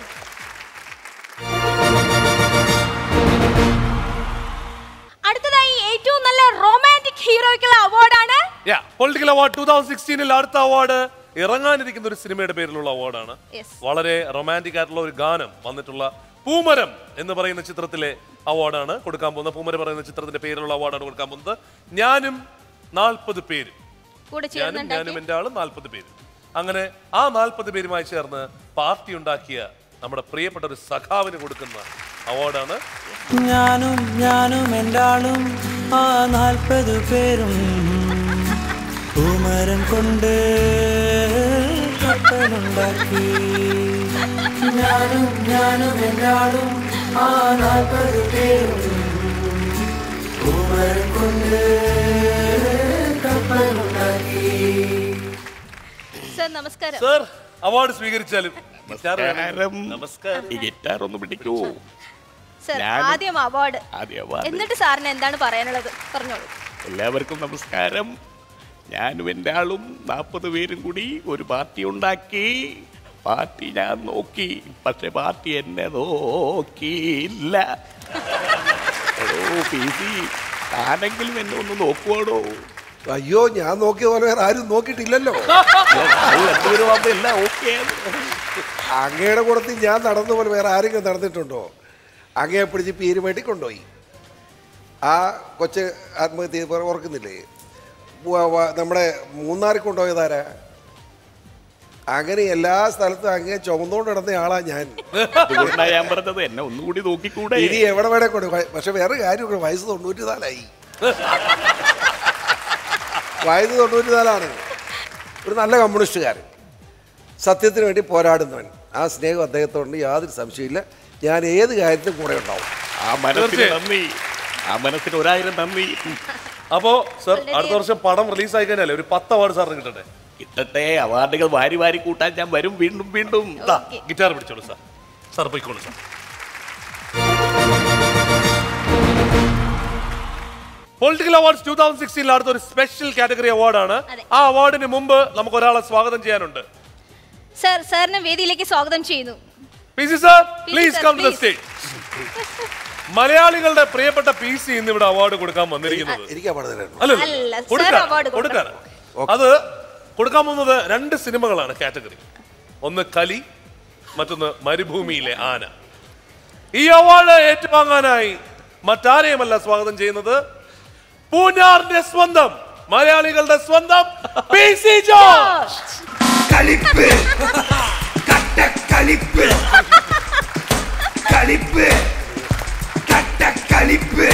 അടുത്തതായി ഏറ്റവും നല്ല റൊമാൻറ്റിക് ഹീറോയ്ക്കുള്ള അവാർഡാണ് പൊളിറ്റിക്കൽ അവാർഡ് ടൂ തൗസൻഡ് സിക്സ്റ്റീനിൽ അടുത്ത അവാർഡ് ഇറങ്ങാനിരിക്കുന്ന ഒരു സിനിമയുടെ പേരിലുള്ള അവാർഡാണ് Yes. വളരെ റൊമാൻറ്റിക് ആയിട്ടുള്ള ഒരു ഗാനം വന്നിട്ടുള്ള പൂമരം എന്ന് പറയുന്ന ചിത്രത്തിലെ അവാർഡാണ് കൊടുക്കാൻ പോകുന്നത് പൂമരം പറയുന്ന ചിത്രത്തിന്റെ പേരിലുള്ള അവാർഡാണ് കൊടുക്കാൻ പോകുന്നത് ഞാനും നാൽപ്പത് പേര് കൂടെ ഞാനും ഞാനും ചേർന്നുണ്ടാക്കി എൻ്റെ ആളും നാൽപ്പത് പേര് അങ്ങനെ ആ നാൽപ്പത് പേരുമായി ചേർന്ന് പാർട്ടി ഉണ്ടാക്കിയ നമ്മുടെ പ്രിയപ്പെട്ട ഒരു സഖാവിന് കൊടുക്കുന്ന അവാർഡാണ് ഞാനും ഞാനും എൻ്റെ ആളും ആ നാൽപ്പത് പേരും പൂമരം കൊണ്ട് കപ്പലുണ്ടാക്കി ഞാനും ഞാനും എൻ്റെ ആളും ആ നാൽപ്പത് പേരും പൂമരം കൊണ്ട് കപ്പലുണ്ടാക്കി സർ നമസ്കാരം സർ അവാർഡ് സ്വീകരിച്ചാലും ഗിറ്റാർ വേണം. നമസ്കാരം ഈ ഗിറ്റാർ ഒന്ന് പിടിക്കൂ സർ ഞാനും- ആദ്യം അവാർഡ് ആദ്യം award. എന്നിട്ട് സാറിന് എന്താണ് പറയാനുള്ളത് പറഞ്ഞോളൂ എല്ലാവർക്കും നമസ്കാരം ഞാനും എൻ്റെ ആളും നാൽപ്പത് പേരും കൂടി ഒരു പാർട്ടി ഉണ്ടാക്കി പാർട്ടി ഞാൻ നോക്കി പക്ഷെ പാർട്ടി എന്നെ നോക്കിയില്ല എടോ പി സി താനെങ്കിലും എന്നെ ഒന്ന് നോക്കുവാടോ അയ്യോ ഞാൻ നോക്കിയ പോലെ വേറെ ആരും നോക്കിയിട്ടില്ലല്ലോ രണ്ടുപേരും എല്ലാം ഓക്കെ അങ്ങയുടെ കൂടത്തിൽ ഞാൻ നടന്ന പോലെ വേറെ ആരെങ്കിലും നടന്നിട്ടുണ്ടോ അങ്ങയെ പിടിച്ച് പീരുമായിട്ട് കൊണ്ടുപോയി ആ കൊച്ച് ആത്മഹത്യ ചെയ്ത് പറ- ഓർക്കുന്നില്ലേ വ- വ- നമ്മുടെ മൂന്നാറിൽ കൊണ്ടുപോയതാരാ അങ്ങനെ എല്ലാ സ്ഥലത്തും അങ്ങേ ചുമന്നുകൊണ്ട് നടന്ന ആളാ ഞാൻ അതുകൊണ്ടാണ് ഞാൻ പറഞ്ഞത് എന്നെ ഒന്നുകൂടി നോക്കിക്കൂടെ ഇനി എവിടെ വേണേ കൊണ്ട് പക്ഷെ വേറെ കാര്യമുണ്ട് വയസ്സ് തൊണ്ണൂറ്റി നാലായി വയസ്സ് തൊണ്ണൂറ്റി നാലാണ് ഒരു നല്ല കമ്മ്യൂണിസ്റ്റുകാരൻ സത്യത്തിന് വേണ്ടി പോരാടുന്നവൻ ആ സ്നേഹം അദ്ദേഹത്തോണ്ട് യാതൊരു സംശയമില്ല ഞാൻ ഏത് കാര്യത്തിലും കൂടെ ഉണ്ടാവും ആ മനസ്സിന് തീർച്ചയായും. നന്ദി ആ മനസ്സിന് ഒരായിരം നന്ദി അപ്പോ സർ അടുത്ത വർഷം പടം റിലീസ് ആയി കഴിഞ്ഞാലേ ഒരു പത്ത് അവാർഡ് സാറിന് കിട്ടട്ടെ കിട്ടട്ടെ അവാർഡുകൾ വാരി വാരി കൂട്ടാൻ ഞാൻ വരും വീണ്ടും വീണ്ടും ദാ, ഗിറ്റാർ പിടിച്ചോളൂ സാർ സാർ പോയിക്കോളൂ sir political awards two thousand സിക്സ്റ്റീനിൽ അടുത്ത ഒരു സ്പെഷ്യൽ കാറ്റഗറി അവാർഡാണ് ആ അവാർഡിന് മുമ്പ് നമുക്ക് ഒരാളെ സ്വാഗതം ചെയ്യാനുണ്ട് സർ സാറിനെ വേദിയിലേക്ക് സ്വാഗതം ചെയ്യുന്നു P C sir PC please sir, come to the please. Stage മലയാളികളുടെ പ്രിയപ്പെട്ട പി സി ഇന്ന് ഇവിടെ അവാർഡ് കൊടുക്കാൻ വന്നിരിക്കുന്നത് എനിക്ക് അവാർഡ് തരണം അല്ല, അല്ലല്ല sir കൊടുക്കാൻ award കൊടുക്കാൻ അത് കൊടുക്കാൻ പോകുന്നത് രണ്ട് സിനിമകളാണ് കാറ്റഗറി ഒന്ന് കലി മറ്റൊന്ന് മരുഭൂമിയിലെ ആന ഈ അവാർഡ് ഏറ്റുവാങ്ങാനായി മറ്റാരെയുമല്ല സ്വാഗതം ചെയ്യുന്നത് പൂഞ്ഞാറിന്റെ സ്വന്തം മലയാളികളുടെ സ്വന്തം പി സി ജോർജ് കളിപ്പ് കട്ടക്കളിപ്പ് കളിപ്പ് കട്ടക്കളിപ്പ്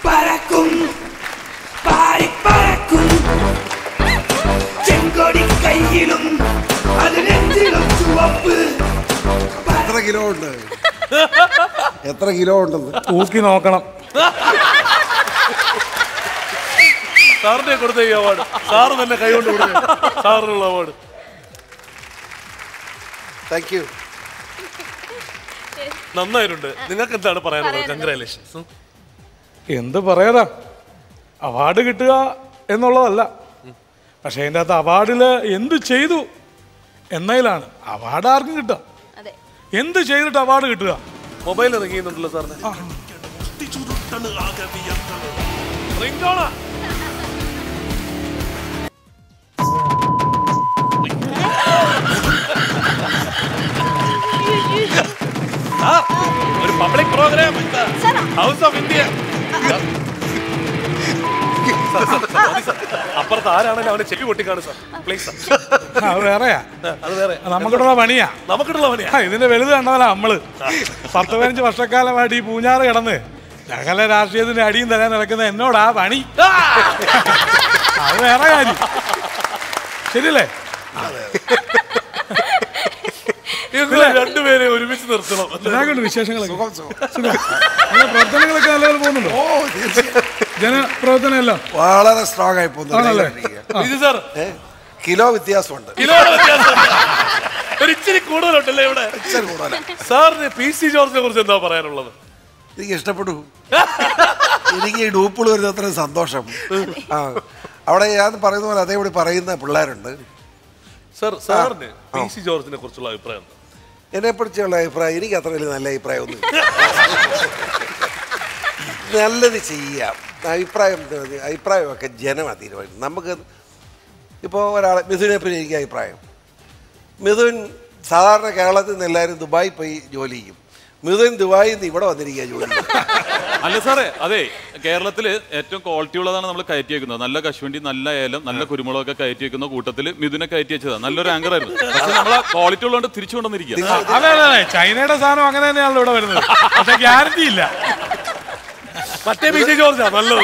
പറക്കും പാറി പറക്കും ചെങ്കൊടി കൈ കയ്യിലും അത് നെറ്റിലും ചുവപ്പ് എത്ര കിലോ ഉണ്ട് എത്ര കിലോ ഉണ്ടെന്ന് തൂക്കി നോക്കണം സാറിനെ കൊടുത്ത ഈ അവാർഡ് സാറ് തന്നെ കൈകൊണ്ട് കൊടുത്തേ സാറിനുള്ള അവാർഡ് താങ്ക് യു നന്നായിട്ടുണ്ട് നിങ്ങൾക്ക് എന്താണ് പറയാനുള്ളത് കൺഗ്രാലേഷൻസ് എന്ത് പറയാതാ അവാർഡ് കിട്ടുക എന്നുള്ളതല്ല പക്ഷെ അതിൻ്റെ അകത്ത് അവാർഡിൽ എന്ത് ചെയ്തു എന്നതിലാണ് അവാർഡ് ആർക്കും കിട്ടുക എന്ത് ചെയ്തിട്ട് അവാർഡ് കിട്ടുക മൊബൈൽ ഇറങ്ങിയെന്നുണ്ടല്ലോ സാറിന് റിംഗോണാ സാർ, ഒരു public program house of India അപ്പുറത്ത് ആരാണെങ്കിലും അവനെ ചെവി പൊട്ടിക്കാണ് സാർ പ്ലീസ് അത് വേറെയാ അത് വേറെ നമുക്കിട്ടുള്ള പണിയാ നമുക്കിട്ടുള്ള പണിയാ ആ, ഇതിന്റെ വലുത് കണ്ടതല്ല നമ്മള് പത്ത് പതിനഞ്ച് വർഷക്കാലമായിട്ട് ഈ പൂഞ്ഞാറ് കിടന്ന് സകല രാഷ്ട്രീയത്തിന്റെ അടിയും തരാൻ നടക്കുന്ന എന്നോടാ പണി അത് വേറെ കാര്യം ശരിയല്ലേ ഇവരെ രണ്ടുപേരെ ഒരുമിച്ച് നിർത്തണം എന്നാകൊണ്ട് വിശേഷങ്ങളൊക്കെ നിങ്ങളുടെ പ്രവർത്തനങ്ങളൊക്കെ നല്ലപോലെ പോകുന്നുണ്ടോ ജനപ്രവർത്തനം എല്ലാം വളരെ സ്ട്രോങ് ആയി ആണല്ലേ? വിജയ് സാർ ഏ, കിലോ വ്യത്യാസമുണ്ട് കിലോ വ്യത്യാസമുണ്ട്. ഒരു ഇച്ചിരി കൂടുതലുണ്ടല്ലേ ഇവിടെ ഇച്ചിരി കൂടുതലാ. സാറിന് പി സി ജോർജിനെ കുറിച്ച് എന്താ പറയാനുള്ളത് എനിക്ക് ഇഷ്ടപ്പെട്ടു എനിക്ക് ഈ ഡൂപ്പിൾ വരുന്ന അത്ര സന്തോഷം ആ അവിടെ ഞാൻ പറയുന്ന പോലെ അതേപടി പറയുന്ന പിള്ളേരുണ്ട് സർ സാറിന് പി സി ജോർജിനെ കുറിച്ചുള്ള അഭിപ്രായം എന്താ? എന്നെ കുറിച്ചുള്ള അഭിപ്രായം എനിക്ക് അത്ര വലിയ നല്ല അഭിപ്രായമൊന്നും നല്ലത് ചെയ്യാം അഭിപ്രായം എന്താ പറഞ്ഞാ, അഭിപ്രായമൊക്കെ ജനമാണ് തീരുമാനിക്കും നമുക്ക് ഇപ്പോൾ ഒരാളെ മിഥുനെ പറ്റി എനിക്ക് അഭിപ്രായം മിഥുൻ സാധാരണ കേരളത്തിൽ നിന്ന് എല്ലാവരും ദുബായി പോയി ജോലി ചെയ്യും മിഥുൻ ദുബായിൽ നിന്ന് ഇവിടെ വന്നിരിക്കുക ജോലി ചെയ്യും. അല്ല സാറേ അതെ കേരളത്തിൽ ഏറ്റവും ക്വാളിറ്റി ഉള്ളതാണ് നമ്മൾ കയറ്റി വെക്കുന്നത് നല്ല കശുവണ്ടി നല്ല ഏലം നല്ല കുരുമുളകൊക്കെ കയറ്റി വെക്കുന്ന കൂട്ടത്തിൽ മിഥുനെ കയറ്റി വെച്ചതാണ് നല്ലൊരു ആങ്കർ ആയിരുന്നു പക്ഷെ നമ്മളെ ക്വാളിറ്റി ഉള്ളതുകൊണ്ട് തിരിച്ചു കൊണ്ടുവന്നിരിക്കുക അതെ അതെ അതെ ചൈനയുടെ സാധനം അങ്ങനെ തന്നെയാണല്ലോ ഇവിടെ വരുന്നത് പക്ഷെ ഗ്യാരണ്ടി ഇല്ല മറ്റേ പി സി ജോർജാ നല്ലത്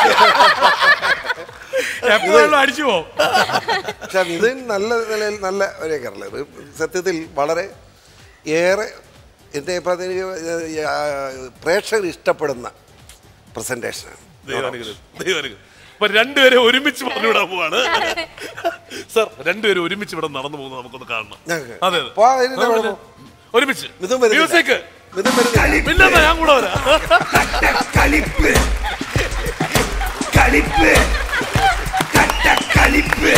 എപ്പോഴും അടിച്ചു പോകും പക്ഷെ ഇത് നല്ല നിലയിൽ നല്ല ഒരു കേരള ഇത് സത്യത്തിൽ വളരെ ഏറെ എൻ്റെ അഭിപ്രായത്തിൽ എനിക്ക് ആ, പ്രേക്ഷകർ ഇഷ്ടപ്പെടുന്ന പ്രസൻറ്റേഷനാണ് ദൈവാനുഗ്രഹം ദൈവാനുഗ്രഹം അപ്പൊ രണ്ടുപേരെ ഒരുമിച്ച് പറഞ്ഞുവിടാൻ പോവാണ് സർ രണ്ടുപേരും ഒരുമിച്ച് ഇവിടെ നടന്നു പോകുന്നത് നമുക്കൊന്ന് കാണണം ഞങ്ങൾക്ക്. അതെ അതെ പോവാം, ഇതിന് ആ, വേണമോ? ഒരുമിച്ച് മിഥുൻ വരുന്നില്ല. മ്യൂസിക് മിഥുൻ വരുന്നില്ല. പിന്നെന്താ ഞാൻ കൂടെ വരാം കളിപ്പ് കളിപ്പ് കട്ടക്കളിപ്പ്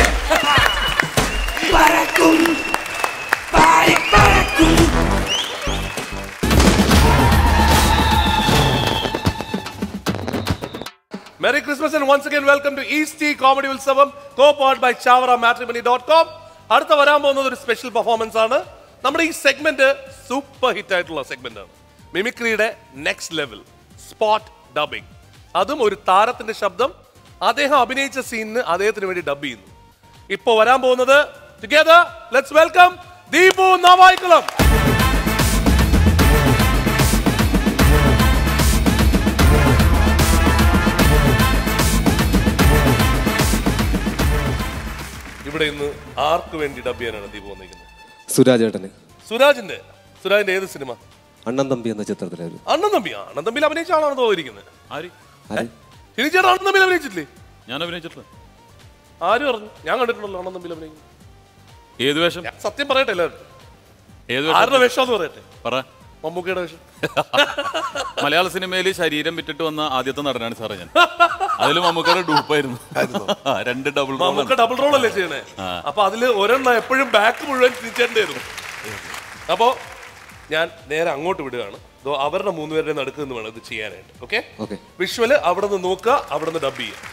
പറക്കും പാറി പറക്കും Merry Christmas and once again welcome to East Tea Comedy Utsavam co-powered by Chavara Matrimony.com. അടുത്ത വരാൻ പോകുന്നത് ഒരു സ്പെഷ്യൽ പെർഫോമൻസ് ആണ് നമ്മുടെ ഈ സെഗ്മെന്റ് സൂപ്പർ ഹിറ്റ് ആയിട്ടുള്ള സെഗ്മെന്റ് ആണ് മിമിക്രിയുടെ നെക്സ്റ്റ് ലെവൽ സ്പോട്ട് ഡബിംഗ് അതും ഒരു താരത്തിന്റെ ശബ്ദം അദ്ദേഹം അഭിനയിച്ച സീനിന് അദ്ദേഹത്തിന് വേണ്ടി ഡബ് ചെയ്യുന്നു ഇപ്പോ വരാൻ പോകുന്നത് together let's welcome Deepu Navaikulam ഇവിടെ ഇന്ന് ആർക്ക് വേണ്ടി ഡബ് ചെയ്യാനാണ് ദീപു വന്നിരിക്കുന്നത് സുരാജേട്ടന് സുരാജിന്റെ സുരാജിന്റെ ഏത് സിനിമ അണ്ണൻ തമ്പി എന്ന ചിത്രത്തിലായിരുന്നു അണ്ണൻ തമ്പി അണ്ണൻ തമ്പിയിൽ അഭിനയിച്ച ആളാണ് തോന്നിയിരിക്കുന്നത് ആര് ചേട്ടാ അണ്ണൻ തമ്പിൽ അഭിനയിച്ചിട്ടില്ലേ ഞാൻ അഭിനയിച്ചിട്ടില്ല ആര് പറഞ്ഞു ഞാൻ കണ്ടിട്ടുണ്ടല്ലോ അണ്ണൻ തമ്പിൽ അഭിനയിക്കുന്നത് ഏത് വേഷം ഞാൻ സത്യം പറയട്ടെ എല്ലാവരും ഏത് ആരുടെ വേഷം എന്ന് പറയട്ടെ പറ മമ്മൂക്കയുടെ വേഷം മലയാള സിനിമയിൽ ശരീരം വിറ്റിട്ട് വന്ന ആദ്യത്തെ നടനാണ് സാറേ ഞാൻ അതിൽ മമ്മൂക്കയുടെ ഡൂപ്പായിരുന്നു ആ, രണ്ട് ഡബിൾ മമ്മൂക്ക ഡബിൾ റോൾ അല്ലേ ചെയ്യണേ അപ്പൊ അതില് ഒരെണ്ണം എപ്പോഴും ബാക്ക് മുഴുവൻ തിരിച്ചേണ്ടായിരുന്നു അപ്പോ ഞാൻ നേരെ അങ്ങോട്ട് വിടുകയാണ് ദോ അവരുടെ മൂന്നുപേരുടെ നടുക്ക് നിന്ന് വേണം ഇത് ചെയ്യാനായിട്ട് ഓക്കെ ഓക്കെ വിഷ്വല് അവിടെ നിന്ന് നോക്കുക അവിടെ നിന്ന് ഡബ് ചെയ്യുക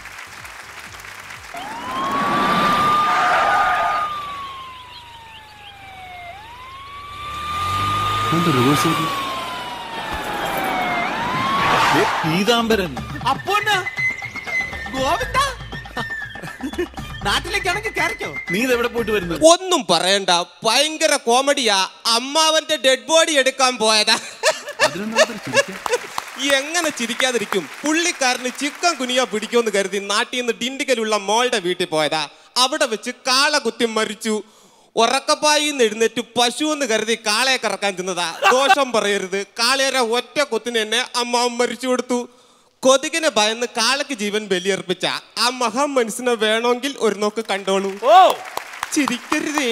പീതാംബരൻ അപ്പോന്ന ഗോവിന്ദ നാട്ടിലേക്കാണെങ്കിൽ കയറിക്കോ നീ ഇതെവിടെ പോയിട്ട് വരുന്നു ഒന്നും പറയണ്ട ഭയങ്കര കോമഡിയാ അമ്മാവന്റെ ഡെഡ് ബോഡി എടുക്കാൻ പോയതാ എങ്ങനെ ചിരിക്കാതിരിക്കും പുള്ളിക്കാരന് ചിക്കൻ കുനിയ പിടിക്കുമെന്ന് കരുതി നാട്ടിൽ നിന്ന് ഡിണ്ടിക്കലുള്ള മോളുടെ വീട്ടിൽ പോയതാ അവിടെ വെച്ച് കാള കുത്തി മരിച്ചു ഉറക്കപ്പായിന്ന് എഴുന്നേറ്റ് പശു എന്ന് കരുതി കാളയെ കറക്കാൻ ചെന്നതാ ദോഷം പറയരുത് കാളയരെ ഒറ്റ കൊത്തിന് തന്നെ അമ്മ മരിച്ചു കൊടുത്തു കൊതുകിനെ ഭയന്ന് കാളയ്ക്ക് ജീവൻ ബലിയർപ്പിച്ച ആ മഹാ മനുഷ്യനെ വേണമെങ്കിൽ ഒരു നോക്ക് കണ്ടോളൂ ഓ ചിരിക്കരുതേ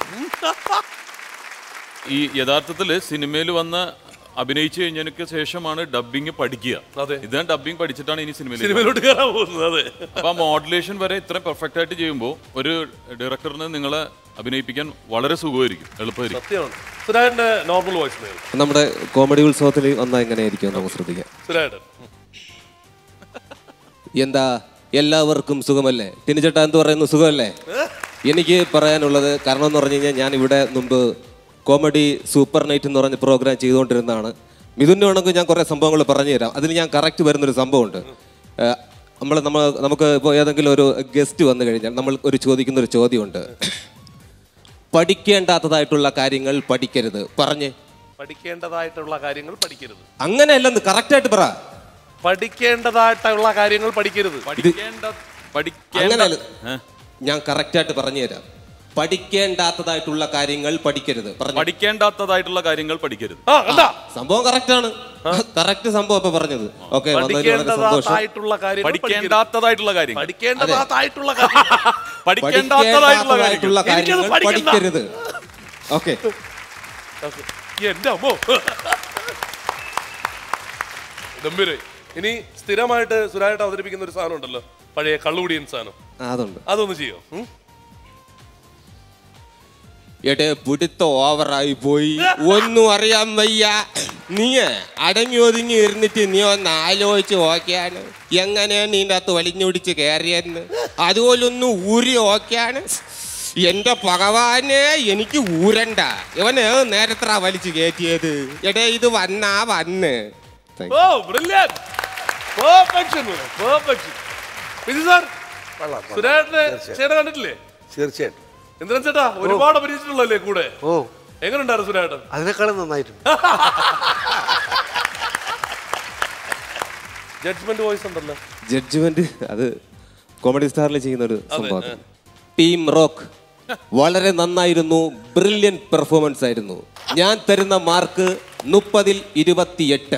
ഈ യഥാർത്ഥത്തിൽ സിനിമയിൽ വന്ന് അഭിനയിച്ചു കഴിഞ്ഞതിന് ശേഷമാണ് ഡബിങ് പഠിക്കുക അതെ ഇത് ഡബിങ് പഠിച്ചിട്ടാണ് ഇനി സിനിമയിൽ സിനിമയിലോട്ട് കയറാൻ പോകുന്നത് അതെ അപ്പൊ ആ മോഡുലേഷൻ വരെ ഇത്രയും പെർഫെക്റ്റ് ആയിട്ട് ചെയ്യുമ്പോൾ ഒരു ഡയറക്ടറിന് നിങ്ങളെ അഭിനയിപ്പിക്കാൻ വളരെ സുഖമായിരിക്കും എളുപ്പമായിരിക്കും സത്യമാണ് സുരാജന്റെ നോർമൽ വോയിസ് നമ്മുടെ കോമഡി ഉത്സവത്തിൽ വന്നാൽ എങ്ങനെയായിരിക്കും നമുക്ക് ശ്രദ്ധിക്കാം സുരാജൻ എന്താ എല്ലാവർക്കും സുഖമല്ലേ ടിനിച്ചേട്ടാ എന്ത് പറയുന്നു സുഖമല്ലേ എനിക്ക് പറയാനുള്ളത് കാരണം എന്ന് പറഞ്ഞു കഴിഞ്ഞാൽ ഞാൻ ഇവിടെ മുമ്പ് കോമഡി സൂപ്പർ നൈറ്റ് എന്ന് പറഞ്ഞ പ്രോഗ്രാം ചെയ്തുകൊണ്ടിരുന്നതാണ് മിഥുൻ്റെ വേണമെങ്കിൽ ഞാൻ കുറേ സംഭവങ്ങൾ പറഞ്ഞു തരാം അതിൽ ഞാൻ കറക്റ്റ് വരുന്നൊരു സംഭവമുണ്ട് നമ്മൾ നമ്മൾ നമുക്ക് ഇപ്പോൾ ഏതെങ്കിലും ഒരു ഗസ്റ്റ് വന്നു കഴിഞ്ഞാൽ നമ്മൾ ഒരു ചോദിക്കുന്ന ഒരു ചോദ്യമുണ്ട് പഠിക്കേണ്ടാത്തതായിട്ടുള്ള കാര്യങ്ങൾ പഠിക്കരുത് പറഞ്ഞ് പഠിക്കേണ്ടതായിട്ടുള്ള കാര്യങ്ങൾ പഠിക്കരുത് അങ്ങനെയല്ലെന്ന് കറക്റ്റായിട്ട് പറ പഠിക്കേണ്ടതായിട്ടുള്ള കാര്യങ്ങൾ പഠിക്കരുത് പഠിക്കേണ്ട അങ്ങനെയല്ല ഞാൻ കറക്റ്റായിട്ട് പറഞ്ഞു തരാം പഠിക്കേണ്ടാത്തതായിട്ടുള്ള കാര്യങ്ങൾ പഠിക്കരുത് പറഞ്ഞു പഠിക്കേണ്ടാത്തതായിട്ടുള്ള കാര്യങ്ങൾ പഠിക്കരുത് ആ കണ്ടാ സംഭവം കറക്റ്റാണ് കറക്റ്റ് സംഭവം ഇപ്പൊ പറഞ്ഞത് ഓക്കെ പഠിക്കേണ്ടതായിട്ടുള്ള കാര്യങ്ങൾ പഠിക്കേണ്ടാത്തതായിട്ടുള്ള കാര്യങ്ങൾ പഠിക്കേണ്ടതായിട്ടുള്ള കാര്യങ്ങൾ പഠിക്കേണ്ടാത്തതായിട്ടുള്ള കാര്യങ്ങൾ എനിക്കത് പഠിക്കണ്ട. പഠിക്കരുത് ഓക്കെ ഓക്കേ. എന്റെ അമ്മോ ഗംഭീരേ ഇനി സ്ഥിരമായിട്ട് സുരായിട്ട് അവതരിപ്പിക്കുന്ന ഒരു സാധനം ഉണ്ടല്ലോ പഴയ കള്ളുകുടിയൻ സാധനം അതുണ്ട് അതൊന്ന് ചെയ്യോ ഉം? എടേ പിടുത്തം ഓവറായി പോയി ഒന്നും അറിയാൻ വയ്യ നീ അടങ്ങി ഒതുങ്ങി ഇരുന്നിട്ട് നീ ഒന്ന് ആലോചിച്ച് ഓക്കെയാണ് എങ്ങനെയാണ് നീൻ്റെ അകത്ത് വലിഞ്ഞൊടിച്ച് കയറിയെന്ന് അതുപോലൊന്ന് ഊരി ഓക്കെയാണ് എന്റെ ഭഗവാനെ എനിക്ക് ഊരണ്ട ഇവന് നേരത്ര വലിച്ചു കയറ്റിയത് എടേ ഇത് വന്നാ വന്ന് oh brilliant perfection perfection Viji sir സുരാട്ടിനെ ചേട്ടൻ കണ്ടിട്ടില്ലേ തീർച്ചയായിട്ടും ഇന്ദ്രൻ ചേട്ടാ ഒരുപാട് അഭിനയിച്ചിട്ടുള്ളല്ലേ കൂടെ ഓ എങ്ങനെയുണ്ടായിരുന്നു സുരാട്ടൻ അതിനേക്കാളും നന്നായിട്ടുണ്ട് ജഡ്ജ്മെന്റ് വോയിസ് ഉണ്ടല്ലോ ജഡ്ജ്മെന്റ് അത് കോമഡി സ്റ്റാറിൽ ചെയ്യുന്ന ഒരു സംഭവം ടീം റോക്ക് വളരെ നന്നായിരുന്നു ബ്രില്യൻ പെർഫോമൻസ് ആയിരുന്നു ഞാൻ തരുന്ന മാർക്ക് മുപ്പതിൽ ഇരുപത്തിയെട്ട്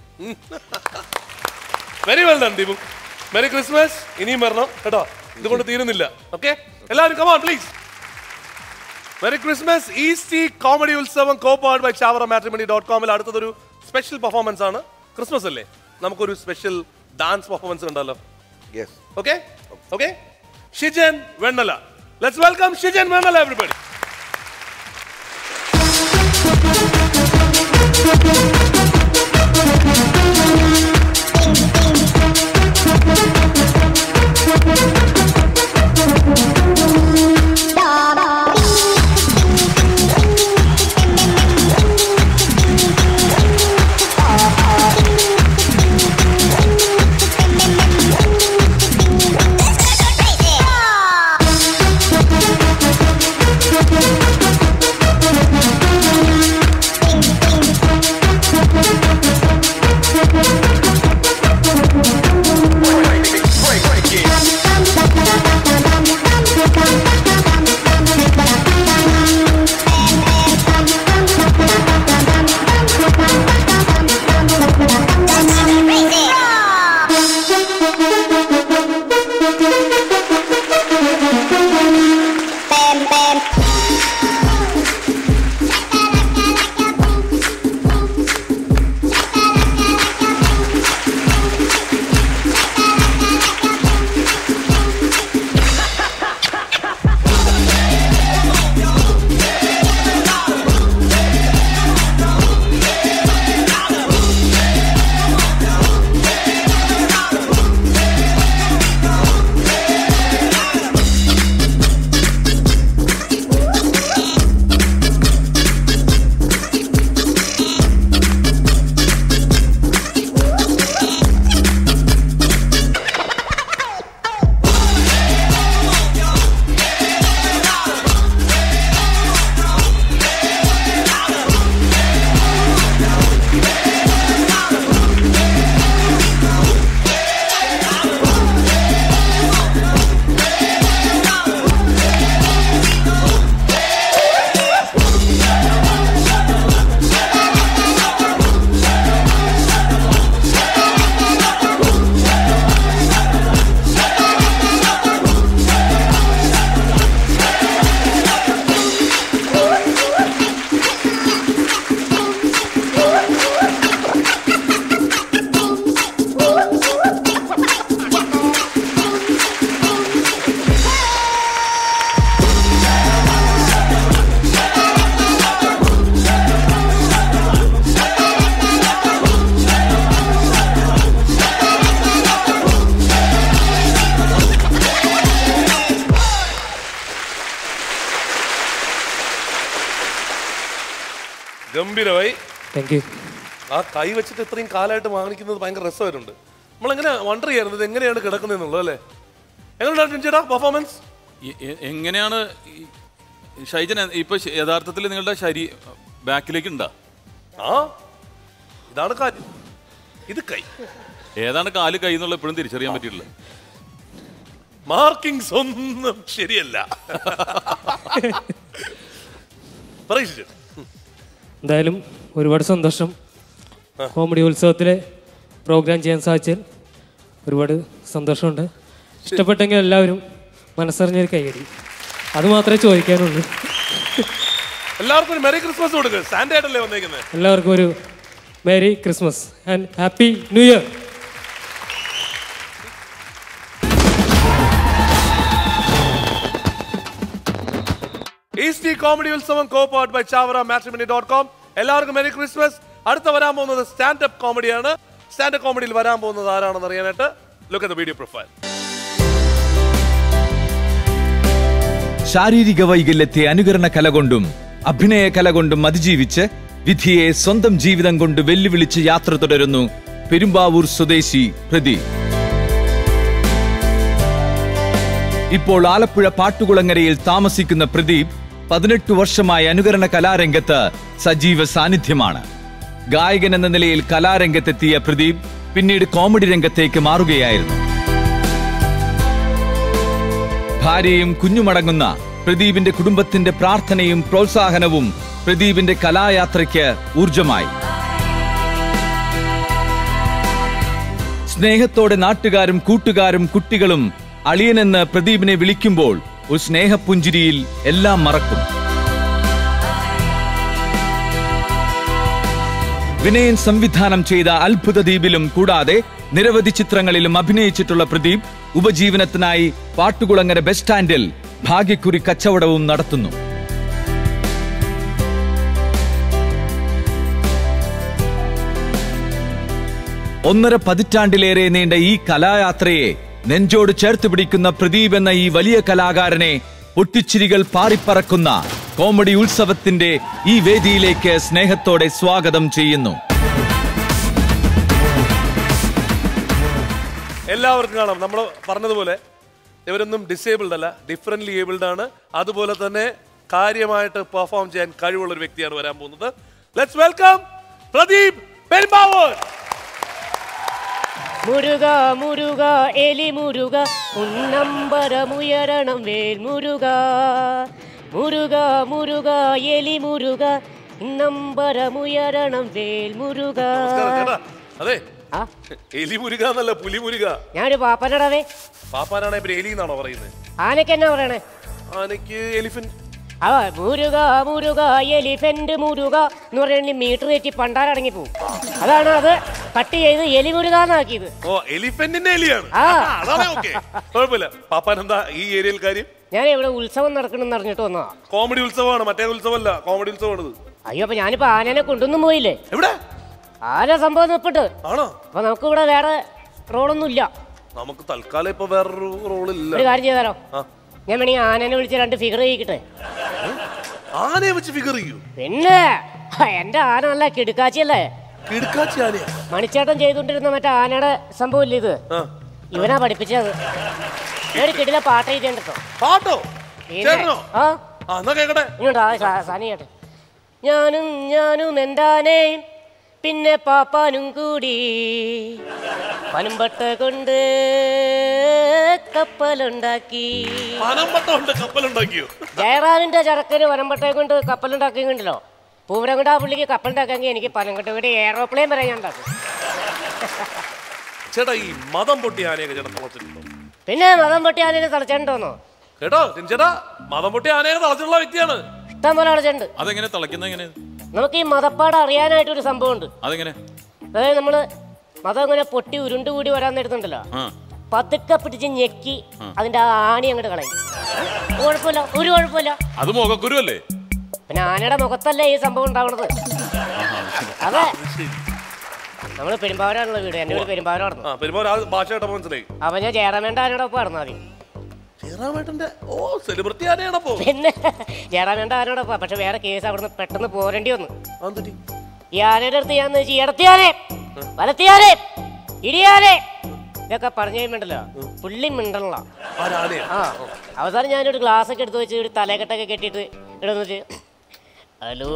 very well done Deepu merry Christmas ഇനിയും വരണം കേട്ടോ ഇതുകൊണ്ട് തീരുന്നില്ല ഓക്കെ എല്ലാവരും come on please merry Christmas Eastea comedy Utsavam co powered by Chavara matrimony dot കോമിൽ അടുത്തതൊരു സ്പെഷ്യൽ പെർഫോമൻസ് ആണ് ക്രിസ്മസ് അല്ലേ നമുക്കൊരു സ്പെഷ്യൽ ഡാൻസ് പെർഫോമൻസ് ഉണ്ടല്ലോ yes okay okay Shijan Vennala let's welcome Shijan Vennala everybody Thank ഗംഭീരമായി താങ്ക് യു ആ കൈ വെച്ചിട്ട് ഇത്രയും കാലമായിട്ട് വാങ്ങിക്കുന്നത് ഭയങ്കര രസമായിട്ടുണ്ട് നമ്മളെങ്ങനെ വണ്ടർ ചെയ്യാറുണ്ട് ഇത് എങ്ങനെയാണ് കിടക്കുന്നതെന്നുള്ളത് അല്ലേ എങ്ങനെയുണ്ടായിരുന്നു ചേട്ടാ പെർഫോമൻസ് എ- എ- എങ്ങനെയാണ് ഈ- ഷൈജൻ ഇപ്പൊ ശ- യഥാർത്ഥത്തിൽ നിങ്ങളുടെ ശരീ ബാക്കിലേക്ക് ഉണ്ടാ ആ ഇതാണ് കാര്യം ഇത് കൈ ഏതാണ് കാല് കൈ എന്നുള്ള എപ്പോഴും തിരിച്ചറിയാൻ പറ്റിയിട്ടില്ല മാർക്കിങ്സ് ഒന്നും ശരിയല്ല പറയിച്ചു എന്തായാലും ഒരുപാട് സന്തോഷം കോമഡി ഉത്സവത്തിലെ പ്രോഗ്രാം ചെയ്യാൻ സാധിച്ചതിൽ ഒരുപാട് സന്തോഷമുണ്ട് ഇഷ്ടപ്പെട്ടെങ്കിൽ എല്ലാവരും മനസ്സറിഞ്ഞൊരു കൈയടി അത് മാത്രമേ ചോദിക്കാനുള്ളൂ എല്ലാവർക്കും ഒരു മെറി ക്രിസ്മസ് കൊടുക്കുക സാൻഡേ ആയിട്ടല്ലേ വന്നേക്കുന്നത് എല്ലാവർക്കും ഒരു merry Christmas and happy new year Eastea comedy Utsavam co powered by Chavara matrimony dot com എല്ലാവർക്കും മെരി ക്രിസ്മസ് അടുത്ത വരാൻ പോകുന്നത് സ്റ്റാൻഡപ്പ് കോമഡിയാണ് സ്റ്റാൻഡപ്പ് കോമഡിയിൽ വരാൻ പോകുന്നത് ആരാണെന്ന് അറിയാനായിട്ട് ലുക്ക് അറ്റ് വീഡിയോ പ്രൊഫൈൽ ശാരീരിക വൈകല്യത്തെ അനുകരണ കല കൊണ്ടും അഭിനയ കല കൊണ്ടും അതിജീവിച്ച് വിധിയെ സ്വന്തം ജീവിതം കൊണ്ട് വെല്ലുവിളിച്ച് യാത്ര തുടരുന്നു പെരുമ്പാവൂർ സ്വദേശി പ്രദീപ് ഇപ്പോൾ ആലപ്പുഴ പാട്ടുകുളങ്ങരയിൽ താമസിക്കുന്ന പ്രദീപ് പതിനെട്ട് വർഷമായി അനുകരണ കലാരംഗത്ത് സജീവ സാന്നിധ്യമാണ് ഗായകൻ എന്ന നിലയിൽ കലാരംഗത്തെത്തിയ പ്രദീപ് പിന്നീട് കോമഡി രംഗത്തേക്ക് മാറുകയായിരുന്നു ഭാര്യയും കുഞ്ഞുമടങ്ങുന്ന പ്രദീപിന്റെ കുടുംബത്തിന്റെ പ്രാർത്ഥനയും പ്രോത്സാഹനവും പ്രദീപിന്റെ കലായാത്രയ്ക്ക് ഊർജമായി സ്നേഹത്തോടെ നാട്ടുകാരും കൂട്ടുകാരും കുട്ടികളും അളിയനെന്ന് പ്രദീപിനെ വിളിക്കുമ്പോൾ ഒരു സ്നേഹപുഞ്ചിരിയിൽ എല്ലാം മറക്കും വിനയൻ സംവിധാനം ചെയ്ത അത്ഭുത ദ്വീപിലും കൂടാതെ നിരവധി ചിത്രങ്ങളിലും അഭിനയിച്ചിട്ടുള്ള പ്രദീപ് ഉപജീവനത്തിനായി പാട്ടുകുളങ്ങര ബസ് സ്റ്റാൻഡിൽ ഭാഗ്യക്കുറി കച്ചവടവും നടത്തുന്നു ഒന്നര പതിറ്റാണ്ടിലേറെ നീണ്ട ഈ കലായാത്രയെ നെഞ്ചോട് ചേർത്ത് പിടിക്കുന്ന പ്രദീപ് എന്ന ഈ വലിയ കലാകാരനെ പൊട്ടിച്ചിരികൾ പാറിപ്പറക്കുന്ന കോമഡി ഉത്സവത്തിന്റെ ഈ വേദിയിലേക്ക് സ്നേഹത്തോടെ സ്വാഗതം ചെയ്യുന്നു എല്ലാവർക്കും കാണാം നമ്മൾ പറഞ്ഞതുപോലെ ഇവരൊന്നും ഡിസേബിൾഡ് അല്ല ഡിഫറെന്റ്ലി ഏബിൾഡ് ആണ് അതുപോലെ തന്നെ കാര്യമായിട്ട് പെർഫോം ചെയ്യാൻ കഴിവുള്ള ഒരു വ്യക്തിയാണ് വരാൻ പോകുന്നത് ലെറ്റ്സ് വെൽക്കം പ്രദീപ് പെരുമ്പാവൂർ മുരുക മുരുക എലി മുരുക ഉന്നമ്പരമുയരണം വേൽ മുരുക മുരുക മുരുക എലി മുരുക ഇന്നമ്പരമുയരണം വേൽ മുരുക നമസ്കാരം ചേട്ടാ അതെ എലി മുരുക എന്നല്ല പുലി മുരുക ഞാനൊരു പാപ്പനടവേ പാപ്പാനാണ് ഇപ്പൊ എലി എന്നാണോ പറയുന്നത് ആനക്ക് എന്നാ പറയണേ ആനയ്ക്ക് എലിഫന്റ് ആ മുരുക മുരുക എലിഫന്റ് മുരുക എന്ന് പറഞ്ഞാൽ മീറ്റർ തെറ്റി പണ്ടാരടങ്ങി പോകും അതാണ് അത് കട്ട് ചെയ്ത് എലി മുരുക എന്നാക്കിയത് ഓ എലിഫന്റിന്റെ എലിയാണ് ആ. അതാണ് ഓക്കെ കുഴപ്പമില്ല പാപ്പാൻ എന്താ ഈ ഏരിയയിൽ കാര്യം ഞാൻ ഇവിടെ ഉത്സവം നടക്കണമെന്ന് അറിഞ്ഞിട്ട് വന്നതാ കോമഡി ഉത്സവമാണ് മറ്റേ ഉത്സവമല്ല കോമഡി ഉത്സവമാണ് ഇത് അയ്യോ അപ്പൊ ഞാനിപ്പോ ആനനെ കൊണ്ടൊന്നും പോയില്ലേ എവിടെ ആന സംഭവം നിപ്പിട്ട് ആണോ അപ്പൊ നമുക്ക് ഇവിടെ വേറെ റോളൊന്നും ഇല്ല നമുക്ക് തൽക്കാലം ഇപ്പൊ വേറൊരു റോളില്ല ഒരു കാര്യം ചെയ്താലോ ആ. ഞാൻ വേണമെങ്കിൽ ആനനെ വിളിച്ച് രണ്ട് ഫിഗർ ചെയ്യിക്കട്ടെ ആനയെ വെച്ച് ഫിഗർ ചെയ്യൂ പിന്നെ ഹ, എന്റെ ആന നല്ല കിടുക്കാച്ചിയല്ലേ കിടുക്കാച്ചി ആനയാ മണിച്ചേട്ടൻ ചെയ്തുകൊണ്ടിരുന്ന മറ്റേ ആനയുടെ സംഭവം ഇല്ലേ ഇത് ഇവനാ പഠിപ്പിച്ചത് ഞാൻ കിടില പാട്ട് എഴുതിയുണ്ടോ പാട്ടോ ചേട്ടനോ ആ ആ എന്നാ കേക്കട്ടെ ഇങ്ങോട്ടാ സാനി ചേട്ടൻ ഞാനും ഞാനും എന്താനേയും പിന്നെ പാപ്പാനും കൂടി പനമ്പട്ട കൊണ്ട് കപ്പലുണ്ടാക്കി പനമ്പട്ട കൊണ്ട് കപ്പലുണ്ടാക്കിയോ ജയറാമിന്റെ ചരക്കന് പനമ്പട്ടയെ കൊണ്ട് കപ്പലുണ്ടാക്കിയിട്ടുണ്ടല്ലോ പൂമരം കൊണ്ട് ആ പുള്ളിക്ക് കപ്പലുണ്ടാക്കാമെങ്കിൽ എനിക്ക് പനംകൊട്ട കൂടി എയറോപ്ലെയിൻ വരെ ഞാൻ ഉണ്ടാക്കും ചേട്ടാ ഈ മതം പൊട്ടി ആനയൊക്കെ ചേട്ടൻ തളച്ചിട്ടുണ്ടോ പിന്നെ മതം പൊട്ടി ആനയെ തളച്ചിട്ടുണ്ടോന്നോ കേട്ടോ ചേട്ടാ മതം പൊട്ടി ആനയെ തളച്ചിട്ടുള്ള വ്യക്തിയാണ് ഇഷ്ടം പോലെ തളച്ചിട്ടുണ്ട് അതെങ്ങനെ തിളക്കുന്നത് എങ്ങനെ നമുക്ക് ഈ മതപ്പാട് അറിയാനായിട്ടൊരു സംഭവമുണ്ട് അതെങ്ങനെ അതായത് നമ്മള് മതം ഇങ്ങനെ പൊട്ടി ഉരുണ്ടുകൂടി വരാൻ നേരത്തുണ്ടല്ലോ ആ പതുക്കെ പിടിച്ച് ഞെക്കി അതിന്റെ ആ ആണി അങ്ങോട്ട് കളയും ഒരു കുഴപ്പമില്ല ഒരു കുഴപ്പമില്ല അത് മുഖക്കുരു അല്ലേ പിന്നെ ആനയുടെ മുഖത്തല്ലേ ഈ സംഭവം ഉണ്ടാവണത് അതെ നമ്മള് പെരുമ്പാവൂരാണല്ലോ വീട് എന്റെ വീട് പെരുമ്പാവൂരാണ് ആ പെരുമാൾ ആ ഭാഷ കേട്ടപ്പോ മനസ്സിലായി അപ്പൊ ഞാൻ ജയറാമേണ്ട ആനയുടെ ഒപ്പം നടന്നു ആദ്യം ജയറാമേട്ടന്റെ ഓ സെലിബ്രിറ്റി ആനയാണപ്പോ പിന്നെ ജയറാമേണ്ട ആനോടൊപ്പം പക്ഷെ വേറെ കേസ് അവിടുന്ന് പെട്ടെന്ന് പോരേണ്ടി വന്നു ഈ ആനയുടെ അടുത്ത് ഞാൻ ചോദിച്ചു ഇടത്തിയാനെ വലത്തിയാനെ ഇടിയാനെ ഇതൊക്കെ പറഞ്ഞു കഴിയുമ്പോണ്ടല്ലോ പുള്ളി മിണ്ടല്ല ആ അവസാനം ഞാനൊരു ഗ്ലാസ് ഒക്കെ എടുത്ത് വെച്ച് ഒരു തലക്കെട്ടൊക്കെ കെട്ടിയിട്ട് ഇടുന്നു വെച്ച് ഹലോ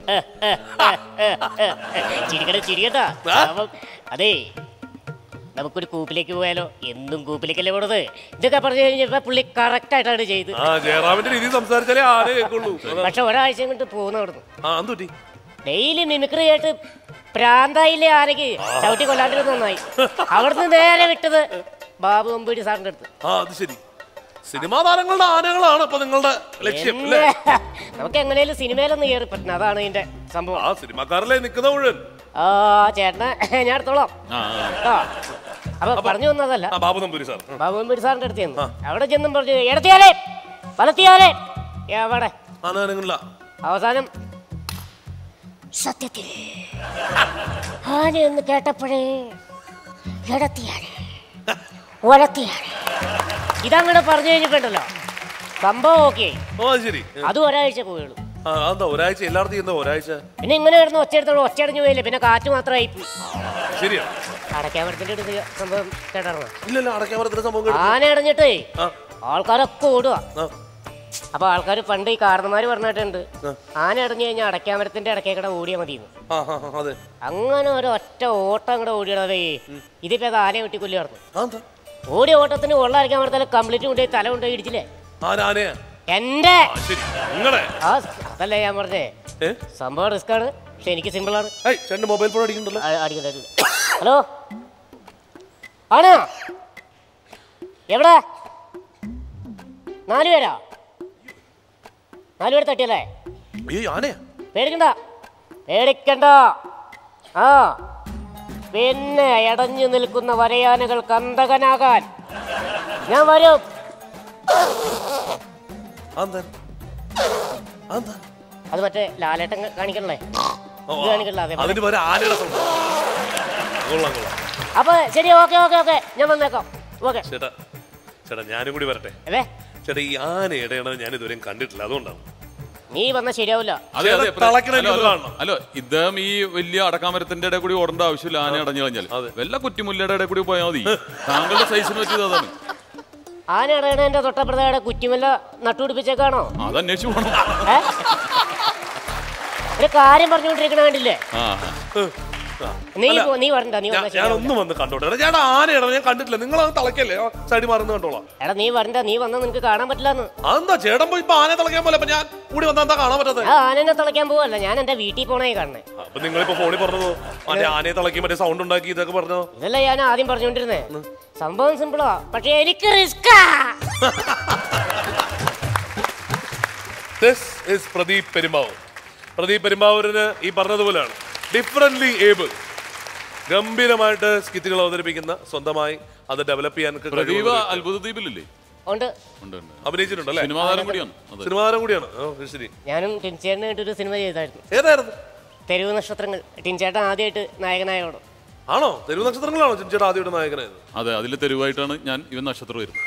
ചിരിക്കട്ടെ ചിരിക്കട്ടാ അപ്പം അതേ നമുക്കൊരു കൂപ്പിലേക്ക് പോയാലോ എന്നും കൂപ്പിലേക്കല്ലേ പോണത് ഇതൊക്കെ പറഞ്ഞു കഴിഞ്ഞപ്പോ പുള്ളി കറക്റ്റ് ആയിട്ടാണ് ചെയ്ത് ആ ജയറാമിന്റെ രീതി സംസാരിച്ചാലേ ആന കേൾക്കുള്ളൂ അതാ. പക്ഷെ ഒരാഴ്ച കൊണ്ട് പോകുന്ന അവിടുന്ന് ആ എന്തുപറ്റി ഡെയിലി മിമിക്രി ആയിട്ട് പ്രാന്തായില്ലേ ആനയ്ക്ക് ചവിട്ടി കൊല്ലാണ്ടിരുന്ന നന്നായി അവിടുന്ന് നേരെ വിട്ടത് ബാബു അമ്പൂരി സാറിന്റെ അടുത്ത് ആ അത് ശരി സിനിമാ താരങ്ങളുടെ ആനകളാണ് ഇപ്പൊ നിങ്ങളുടെ ലക്ഷ്യം എന്നെ അല്ലേ നമുക്ക് എങ്ങനെയാലും സിനിമയിലൊന്ന് കയറി പറ്റണം അതാണ് ഇതിന്റെ സംഭവം ആ സിനിമാക്കാരല്ലേ നിൽക്കുന്ന മുഴുവൻ ആ ചേട്ടനെ ഞാൻ എടുത്തോളാം ആ അപ്പൊ പറഞ്ഞു വന്നതല്ല ആ ബാബു നമ്പൂരി സാർ ബാബു അമ്പൂരി സാറിന്റെ അടുത്ത് ചെന്നു അവിടെ ചെന്നും പറഞ്ഞു ഇടത്തിയാലേ വലത്തിയാലേ എവിടെ ആനകളില്ല അവസാനം സത്യത്തിൽ ആനയെന്ന് കേട്ടപ്പോഴേ ഇടത്തിയാണ് വലത്തിയാണ് ഇതങ്ങനെ പറഞ്ഞു കഴിഞ്ഞിട്ടുണ്ടല്ലോ സംഭവം ഓക്കെ ഓ അത് ശരി അതും ഒരാഴ്ച പോയുള്ളൂ ആ എന്താ ഒരാഴ്ച എല്ലായിടത്തും എന്താ ഒരാഴ്ച പിന്നെ ഇങ്ങനെ കിടന്ന് ഒച്ചയെടുത്തോളൂ ഒച്ചയടഞ്ഞു പോയില്ലേ പിന്നെ കാറ്റ് മാത്രമായി പോയി ശരിയാ അടയ്ക്കാമരത്തിന്റെ അടുത്ത് സംഭവം കേട്ടാർന്നോ ഇല്ലല്ലോ അടയ്ക്കാമരത്തിന്റെ സംഭവം കേട്ടിട്ടില്ല. ആന അടഞ്ഞിട്ടേ ആ. ആൾക്കാരൊക്കെ ഓടുക ആ. അപ്പൊ ആൾക്കാർ പണ്ട് ഈ കാരണന്മാര് പറഞ്ഞിട്ടുണ്ട് ആന അടഞ്ഞു കഴിഞ്ഞാൽ അടയ്ക്കാമരത്തിന്റെ ഇടയ്ക്കേക്കടെ ഓടിയാൽ മതി ആ ആ ആ, അതെ അങ്ങനെ ഒരു ഒറ്റ ഓട്ടം കൂടെ ഓടിയടവേ ഇതിപ്പോ അത് ആനയെ വെട്ടിക്കൊല്ലി നടന്നു അതെന്താ? ഓടിയ ഓട്ടത്തിന് വെള്ളം അരയ്ക്കാൻ പറഞ്ഞാൽ കംപ്ലീറ്റ് കൊണ്ടുപോയി തല കൊണ്ടുപോയി ഇടിച്ചില്ലേ ആന ആനയാ എന്റെ ആ, ശരി നിങ്ങളെ ആ അതല്ലേ ഞാൻ പറഞ്ഞേ സംഭവം റിസ്ക് ആണ് പക്ഷെ എനിക്ക് സിമ്പിൾ ആണ് രണ്ട് മൊബൈൽ ഫോൺ അടിക്കണ്ടല്ലോ അടിക്കണ്ട ഹലോ ആണോ എവിടെ നാല് പേരാ നാല് പേര് തട്ടിയല്ലേ അയ്യോ ആനയാ പേടിക്കണ്ട പേടിക്കണ്ട ആ പിന്നെ അടഞ്ഞു നിൽക്കുന്ന വരയാനകൾ കന്തകനാകാൻ ഞാൻ വരും അതെന്താ അതെന്താ അത് മറ്റേ ലാലേട്ടൻ കാണിക്കണല്ലേ ഓ, ഇത് കാണിക്കണില്ല അതേപോലെ അതിന് വരെ ആനയുടെ സൗണ്ട് കൊള്ളാം കൊള്ളാം അപ്പൊ ശരി ഓക്കെ ഓക്കെ ഓക്കെ ഞാൻ വന്നേക്കാം ഓക്കെ ചേട്ടാ ചേട്ടാ ഞാനും കൂടി വരട്ടെ അല്ലേ ചേട്ടാ ഈ ആന ഇടയണത് ഞാൻ ഇതുവരെയും കണ്ടിട്ടില്ല അതുകൊണ്ടാണ് നീ വന്ന ശരിയാവില്ല അതെ അതെ ചേട്ടാ, തളയ്ക്കണ ഹലോ, ഇത് ഹലോ. കാണണം. ഹലോ ഇദ്ദേഹം ഈ വലിയ അടക്കാമരത്തിന്റെ ഇടയിൽ കൂടി ഓടേണ്ട ആവശ്യമില്ല ആന അടഞ്ഞു കഴിഞ്ഞാൽ വല്ല കുറ്റിമുല്ലയുടെ ഇടയിൽ കൂടി പോയാൽ മതി താങ്കളുടെ സൈസിന് പറ്റിയത് അതാണ് ആന ഇടയണേന്റെ തൊട്ടപ്പുറത്തെ കുറ്റിമല്ല നട്ടുപിടിപ്പിച്ചേക്കാണോ അത് അന്വേഷിച്ചു പോകണം ഏ? ഒരു കാര്യം പറഞ്ഞുകൊണ്ടിരിക്കണ കണ്ടില്ലേ ആ നീ അല്ല, പോ- നീ പറഞ്ഞ നീ ഞാൻ- വന്ന ഞാൻ ശരിയാവില്ല ഒന്ന് വന്ന് കണ്ടോട്ടെ എടാ, ചേട്ടാ ആന ഇടണം ഞാൻ കണ്ടിട്ടില്ല നിങ്ങൾ അത് തളയ്ക്കല്ലേ സൈഡിൽ മാറുന്ന കണ്ടോളാം എടാ നീ വരണ്ട നീ വന്ന നിനക്ക് കാണാൻ പറ്റില്ലെന്ന് അതെന്താ ചേട്ടൻ പോയി ഇപ്പൊ ആനയെ തളയ്ക്കാൻ പോലെ അപ്പൊ ഞാൻ കൂടി വന്നാ എന്താ കാണാൻ പറ്റാത്തത് ഞാൻ ആനനെ തിളയ്ക്കാൻ പോവല്ല ഞാൻ എന്റെ വീട്ടിൽ പോണേ കാണണേ അപ്പൊ നിങ്ങളിപ്പോ ഫോണിൽ പറഞ്ഞതോ മറ്റേ ആനയെ തിളക്കി മറ്റേ സൗണ്ട് ഉണ്ടാക്കി ഇതൊക്കെ പറഞ്ഞോ ഇതല്ല ഞാൻ ആദ്യം പറഞ്ഞോണ്ടിരുന്നേ സംഭവം സിമ്പിളാ പക്ഷെ എനിക്ക് റിസ്കാ ദിസ് ഇസ് പ്രദീപ് പെരുമ്പാവൂർ പ്രദീപ് പെരുമ്പാവൂരിന് ഈ പറഞ്ഞതുപോലെയാണ് ഡിഫറently ഏബിൾ ഗംഭീരമായിട്ട് സ്കിറ്റുകൾ അവതരിപ്പിക്കുന്ന സ്വന്തമായി അത് ഡെവലപ്പ് ചെയ്യാൻ ഒക്കെ പ്രദീപ് കഴിവുള്ള ഒരു അത്ഭുത ദ്വീപിലില്ലേ ഉണ്ട് ഉണ്ട് ഉണ്ട് അഭിനയിച്ചിട്ടുണ്ടല്ലേ സിനിമാ താരം കൂടിയാണ് അതെ. സിനിമാ താരം കൂടിയാണ് ഓ ശരി ഞാനും ടിൻചേട്ടനായിട്ട് ഒരു സിനിമ ചെയ്തായിരുന്നു ഏതായിരുന്നു തെരുവ് നക്ഷത്രങ്ങൾ ടിൻചേട്ടൻ ആദ്യമായിട്ട് നായകനായോട് ആണോ തെരുവ് നക്ഷത്രങ്ങളാണോ ചേട്ടാ ആദ്യമായിട്ട് നായകനായത് അതെ അതിൽ തെരുവായിട്ടാണ് ഞാൻ ഇവൻ നക്ഷത്രം വരുന്നത്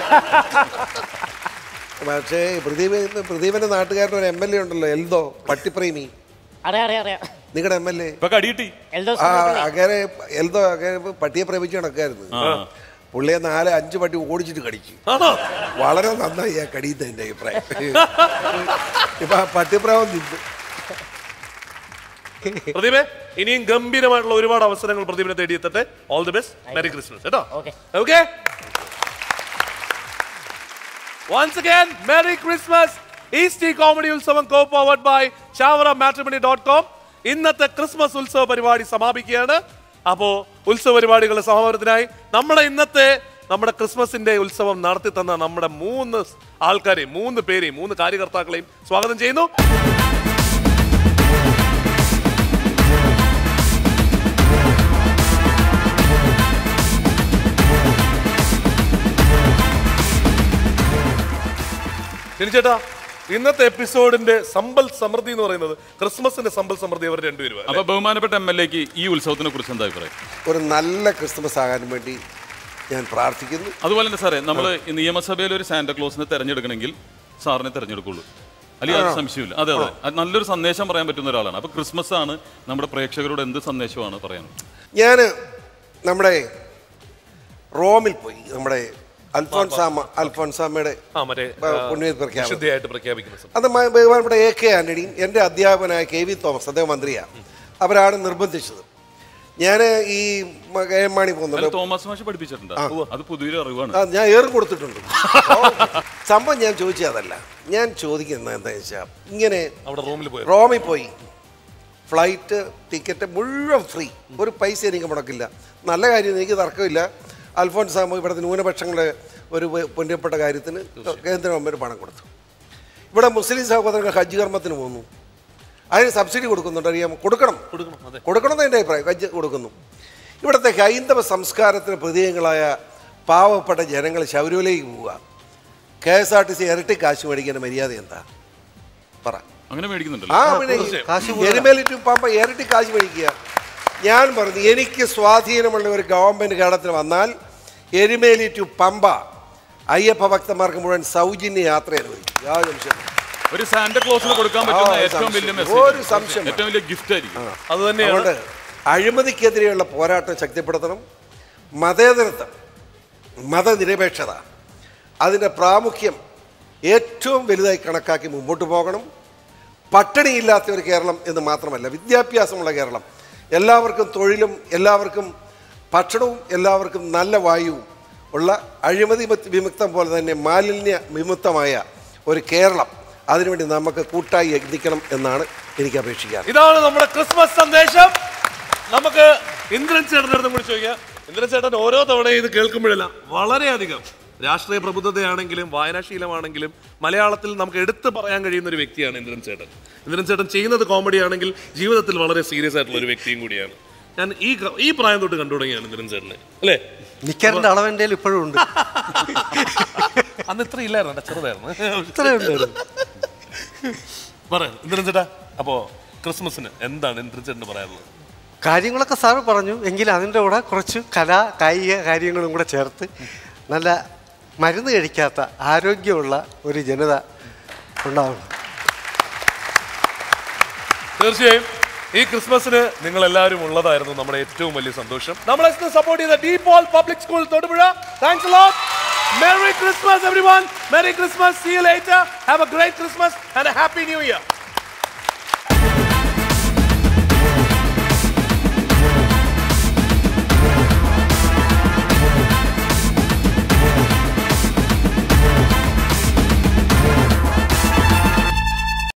പക്ഷേ പ്രദീപ് പ്രദീപിന്റെ നാട്ടുകാരുടെ ഒരു എം എൽ എ ഉണ്ടല്ലോ എൽദോ പട്ടിപ്രേമി അറിയാം അറിയാം അറിയാം നിങ്ങളുടെ എം എൽ എ ഇപ്പൊ കടിയിട്ടി എൽദോ ആ അങ്ങനെ എൽദോ അങ്ങനെ പട്ടിയെ പ്രേമിച്ച് നടക്കായിരുന്നു പുള്ളിയെ നാല് അഞ്ച് പട്ടി ഓടിച്ചിട്ട് കടിച്ചു വളരെ നന്നായി ആ കടിയുന്ന എന്റെ അഭിപ്രായം ഇപ്പൊ ആ പട്ടിപ്രാവം നിന്നു പ്രദീപേ ഇനിയും ഗംഭീരമായിട്ടുള്ള ഒരുപാട് അവസരങ്ങൾ പ്രദീപിനെ തേടിയെത്തട്ടെ all the best merry Christmas കേട്ടോ okay okay Once again, Merry Christmas! Eastea comedy Utsavam co powered by Chavara matrimony dot com ഇന്നത്തെ ക്രിസ്മസ് ഉത്സവ പരിപാടി സമാപിക്കുകയാണ് അപ്പോ ഉത്സവ പരിപാടികളുടെ സമാപനത്തിനായി നമ്മുടെ ഇന്നത്തെ നമ്മുടെ ക്രിസ്മസിന്റെ ഉത്സവം നടത്തി തന്ന നമ്മുടെ മൂന്ന് ആൾക്കാരെയും മൂന്ന് പേരെയും മൂന്ന് കാര്യകർത്താക്കളെയും സ്വാഗതം ചെയ്യുന്നു ചേട്ടാ ഇന്നത്തെ എപ്പിസോഡിന്റെ സമ്പൽ സമൃദ്ധി എന്ന് പറയുന്നത് ക്രിസ്മസിന്റെ സമ്പൽ സമൃദ്ധി അവർ രണ്ടുപേരും അപ്പൊ ബഹുമാനപ്പെട്ട എം എൽ എക്ക് ഈ ഉത്സവത്തിനെ കുറിച്ച് എന്താ അഭിപ്രായം ഒരു നല്ല ക്രിസ്മസ് ആകാൻ വേണ്ടി ഞാൻ പ്രാർത്ഥിക്കുന്നു അതുപോലെ തന്നെ സാറേ നമ്മൾ നിയമസഭയിൽ ഒരു സാന്റക്ലോസിനെ തെരഞ്ഞെടുക്കണമെങ്കിൽ സാറിനെ തെരഞ്ഞെടുക്കുള്ളൂ അല്ലെങ്കിൽ അത് ആണോ? സംശയമില്ല അതെ അതെ അത് നല്ലൊരു സന്ദേശം പറയാൻ പറ്റുന്ന ഒരാളാണ് അപ്പൊ ക്രിസ്മസ് ആണ് നമ്മുടെ പ്രേക്ഷകരോട് എന്ത് സന്ദേശമാണ് പറയാനുള്ളത് ഞാൻ നമ്മുടെ റോമിൽ പോയി നമ്മുടെ അൽഫോൻസാമ അൽഫോൻസാമയുടെ ആ മറ്റേ പുണ്യ പ്രഖ്യാപനം വിശുദ്ധിയായിട്ട് പ്രഖ്യാപിക്കുന്ന സമയം അത് മ- ബഹുമാനപ്പെട്ട എ കെ ആന്റണിയും എൻ്റെ അധ്യാപകനായ കെ വി തോമസ് അദ്ദേഹം മന്ത്രിയാണ് അവരാണ് നിർബന്ധിച്ചത് ഞാൻ ഈ മ- കെ എം മാണി അല്ല, പോകുന്നുണ്ട് തോമസ് മാഷ് പഠിപ്പിച്ചിട്ടുണ്ട് ആ. അത് പുതിയൊരു അറിവാണ് ആ, ഞാൻ ഏറും കൊടുത്തിട്ടുണ്ട് ഓ, സംഭവം ഞാൻ ചോദിച്ചത് അതല്ല ഞാൻ ചോദിക്കുന്നത് എന്താ വെച്ചാൽ ഇങ്ങനെ അവിടെ റൂമിൽ പോയി റോമിൽ പോയി ഫ്ലൈറ്റ് ടിക്കറ്റ് മുഴുവൻ ഫ്രീ ഒരു പൈസ എനിക്ക് മുടക്കില്ല നല്ല കാര്യം എനിക്ക് തർക്കമില്ല അൽഫോൻസ് സാമോ ഇവിടുത്തെ ന്യൂനപക്ഷങ്ങളുടെ ഒരു വ- പുണ്യപ്പെട്ട കാര്യത്തിന് കേന്ദ്ര ഗവൺമെൻറ് പണം കൊടുത്തു ഇവിടെ മുസ്ലിം സഹോദരങ്ങൾ ഹജ്ജ് കർമ്മത്തിന് പോകുന്നു അതിന് സബ്സിഡി കൊടുക്കുന്നുണ്ട് അറിയാമോ കൊടുക്കണം കൊടുക്കണം അതെ കൊടുക്കണം എന്ന് എൻ്റെ അഭിപ്രായം ഹജ്ജ് കൊടുക്കുന്നു ഇവിടുത്തെ ഹൈന്ദവ സംസ്കാരത്തിന് പ്രതീകങ്ങളായ പാവപ്പെട്ട ജനങ്ങൾ ശബരിമലയിലേക്ക് പോവുക K S R T C ഇരട്ടി കാശ് മേടിക്കേണ്ട മര്യാദ എന്താ പറ അങ്ങനെ ആ മേടിക്കുന്നുണ്ടല്ലോ പിന്നെ എരുമേലിറ്റും പമ്പ ഇരട്ടി കാശ് മേടിക്കുക ഞാൻ പറഞ്ഞു എനിക്ക് സ്വാധീനമുള്ള ഒരു ഗവൺമെൻറ് കേരളത്തിൽ വന്നാൽ എരുമേലി ടു പമ്പ അയ്യപ്പ ഭക്തന്മാർക്ക് മുഴുവൻ സൗജന്യ യാത്ര അനുവദിക്കും യാതൊരു സംശയവും ഒരു സാന്റക്ലോസിന് കൊടുക്കാൻ ആ, പറ്റുന്ന ഒരു ഏറ്റവും വലിയ സംശയം. മെസ്സേജ് ഒരു സംശയം ഏറ്റവും വലിയ ഗിഫ്റ്റ് ആയിരിക്കും അത് തന്നെയാണ് അതുകൊണ്ട് അഴിമതിക്കെതിരെയുള്ള പോരാട്ടം ശക്തിപ്പെടുത്തണം മതേതരത്വം മതനിരപേക്ഷത അതിൻ്റെ പ്രാമുഖ്യം ഏറ്റവും വലുതായി കണക്കാക്കി മുമ്പോട്ട് പോകണം പട്ടിണിയില്ലാത്ത ഒരു കേരളം എന്ന് മാത്രമല്ല വിദ്യാഭ്യാസമുള്ള കേരളം എല്ലാവർക്കും തൊഴിലും എല്ലാവർക്കും ഭക്ഷണവും എല്ലാവർക്കും നല്ല വായുവും ഉള്ള അഴിമതി വിമുക്ത- വിമുക്തം പോലെ തന്നെ മാലിന്യ വിമുക്തമായ ഒരു കേരളം അതിനുവേണ്ടി നമുക്ക് കൂട്ടായി യത്നിക്കണം എന്നാണ് എനിക്ക് അപേക്ഷിക്കാൻ ഇതാണ് നമ്മുടെ ക്രിസ്മസ് സന്ദേശം നമുക്ക് ഇന്ദ്രൻ ചേട്ടൻ്റെ അടുത്ത് കൂടി ചോദിക്കാം ഇന്ദ്രൻ ചേട്ടൻ ഓരോ തവണയും ഇത് കേൾക്കുമ്പോഴെല്ലാം വളരെയധികം രാഷ്ട്രീയ പ്രബുദ്ധതയാണെങ്കിലും വായനാശീലമാണെങ്കിലും മലയാളത്തിൽ നമുക്ക് എടുത്തു പറയാൻ കഴിയുന്ന ഒരു വ്യക്തിയാണ് ഇന്ദ്രൻ ചേട്ടൻ ഇന്ദ്രൻ ചേട്ടൻ ചെയ്യുന്നത് കോമഡി ആണെങ്കിൽ ജീവിതത്തിൽ വളരെ സീരിയസ് ആയിട്ടുള്ള ഒരു വ്യക്തിയും കൂടിയാണ് ഞാൻ ഈ ക- ഈ പ്രായം തൊട്ട് കണ്ടു തുടങ്ങിയാണ് ഇന്ദ്രൻ ചേട്ടനെ അല്ലേ നിക്കറിന്റെ അളവ് എൻ്റെ കയ്യിൽ ഇപ്പോഴും ഉണ്ട് അന്ന് ഇത്ര ഇല്ലായിരുന്നു കേട്ടോ, ചെറുതായിരുന്നു ഇത്രയേ ഉണ്ടായിരുന്നു. പറ ഇന്ദ്രൻ ചേട്ടാ അപ്പോ ക്രിസ്മസിന് എന്താണ് ഇന്ദ്രൻ ചേട്ടന് പറയാനുള്ളത് കാര്യങ്ങളൊക്കെ സാറ് പറഞ്ഞു എങ്കിൽ അതിൻ്റെ കൂടെ കുറച്ച് കലാ കായിക കാര്യങ്ങളും കൂടെ ചേർത്ത് നല്ല മരുന്ന് കഴിക്കാത്ത ആരോഗ്യമുള്ള ഒരു ജനത ഉണ്ടാവണം തീർച്ചയായും ഈ ക്രിസ്മസിന് നിങ്ങൾ എല്ലാവരും ഉള്ളതായിരുന്നു നമ്മുടെ ഏറ്റവും വലിയ സന്തോഷം നമ്മളെ സപ്പോർട്ട് ചെയ്ത De Paul public school Thodupuzha thanks lot merry Christmas everyone merry Christmas see you later have a great Christmas and a happy new year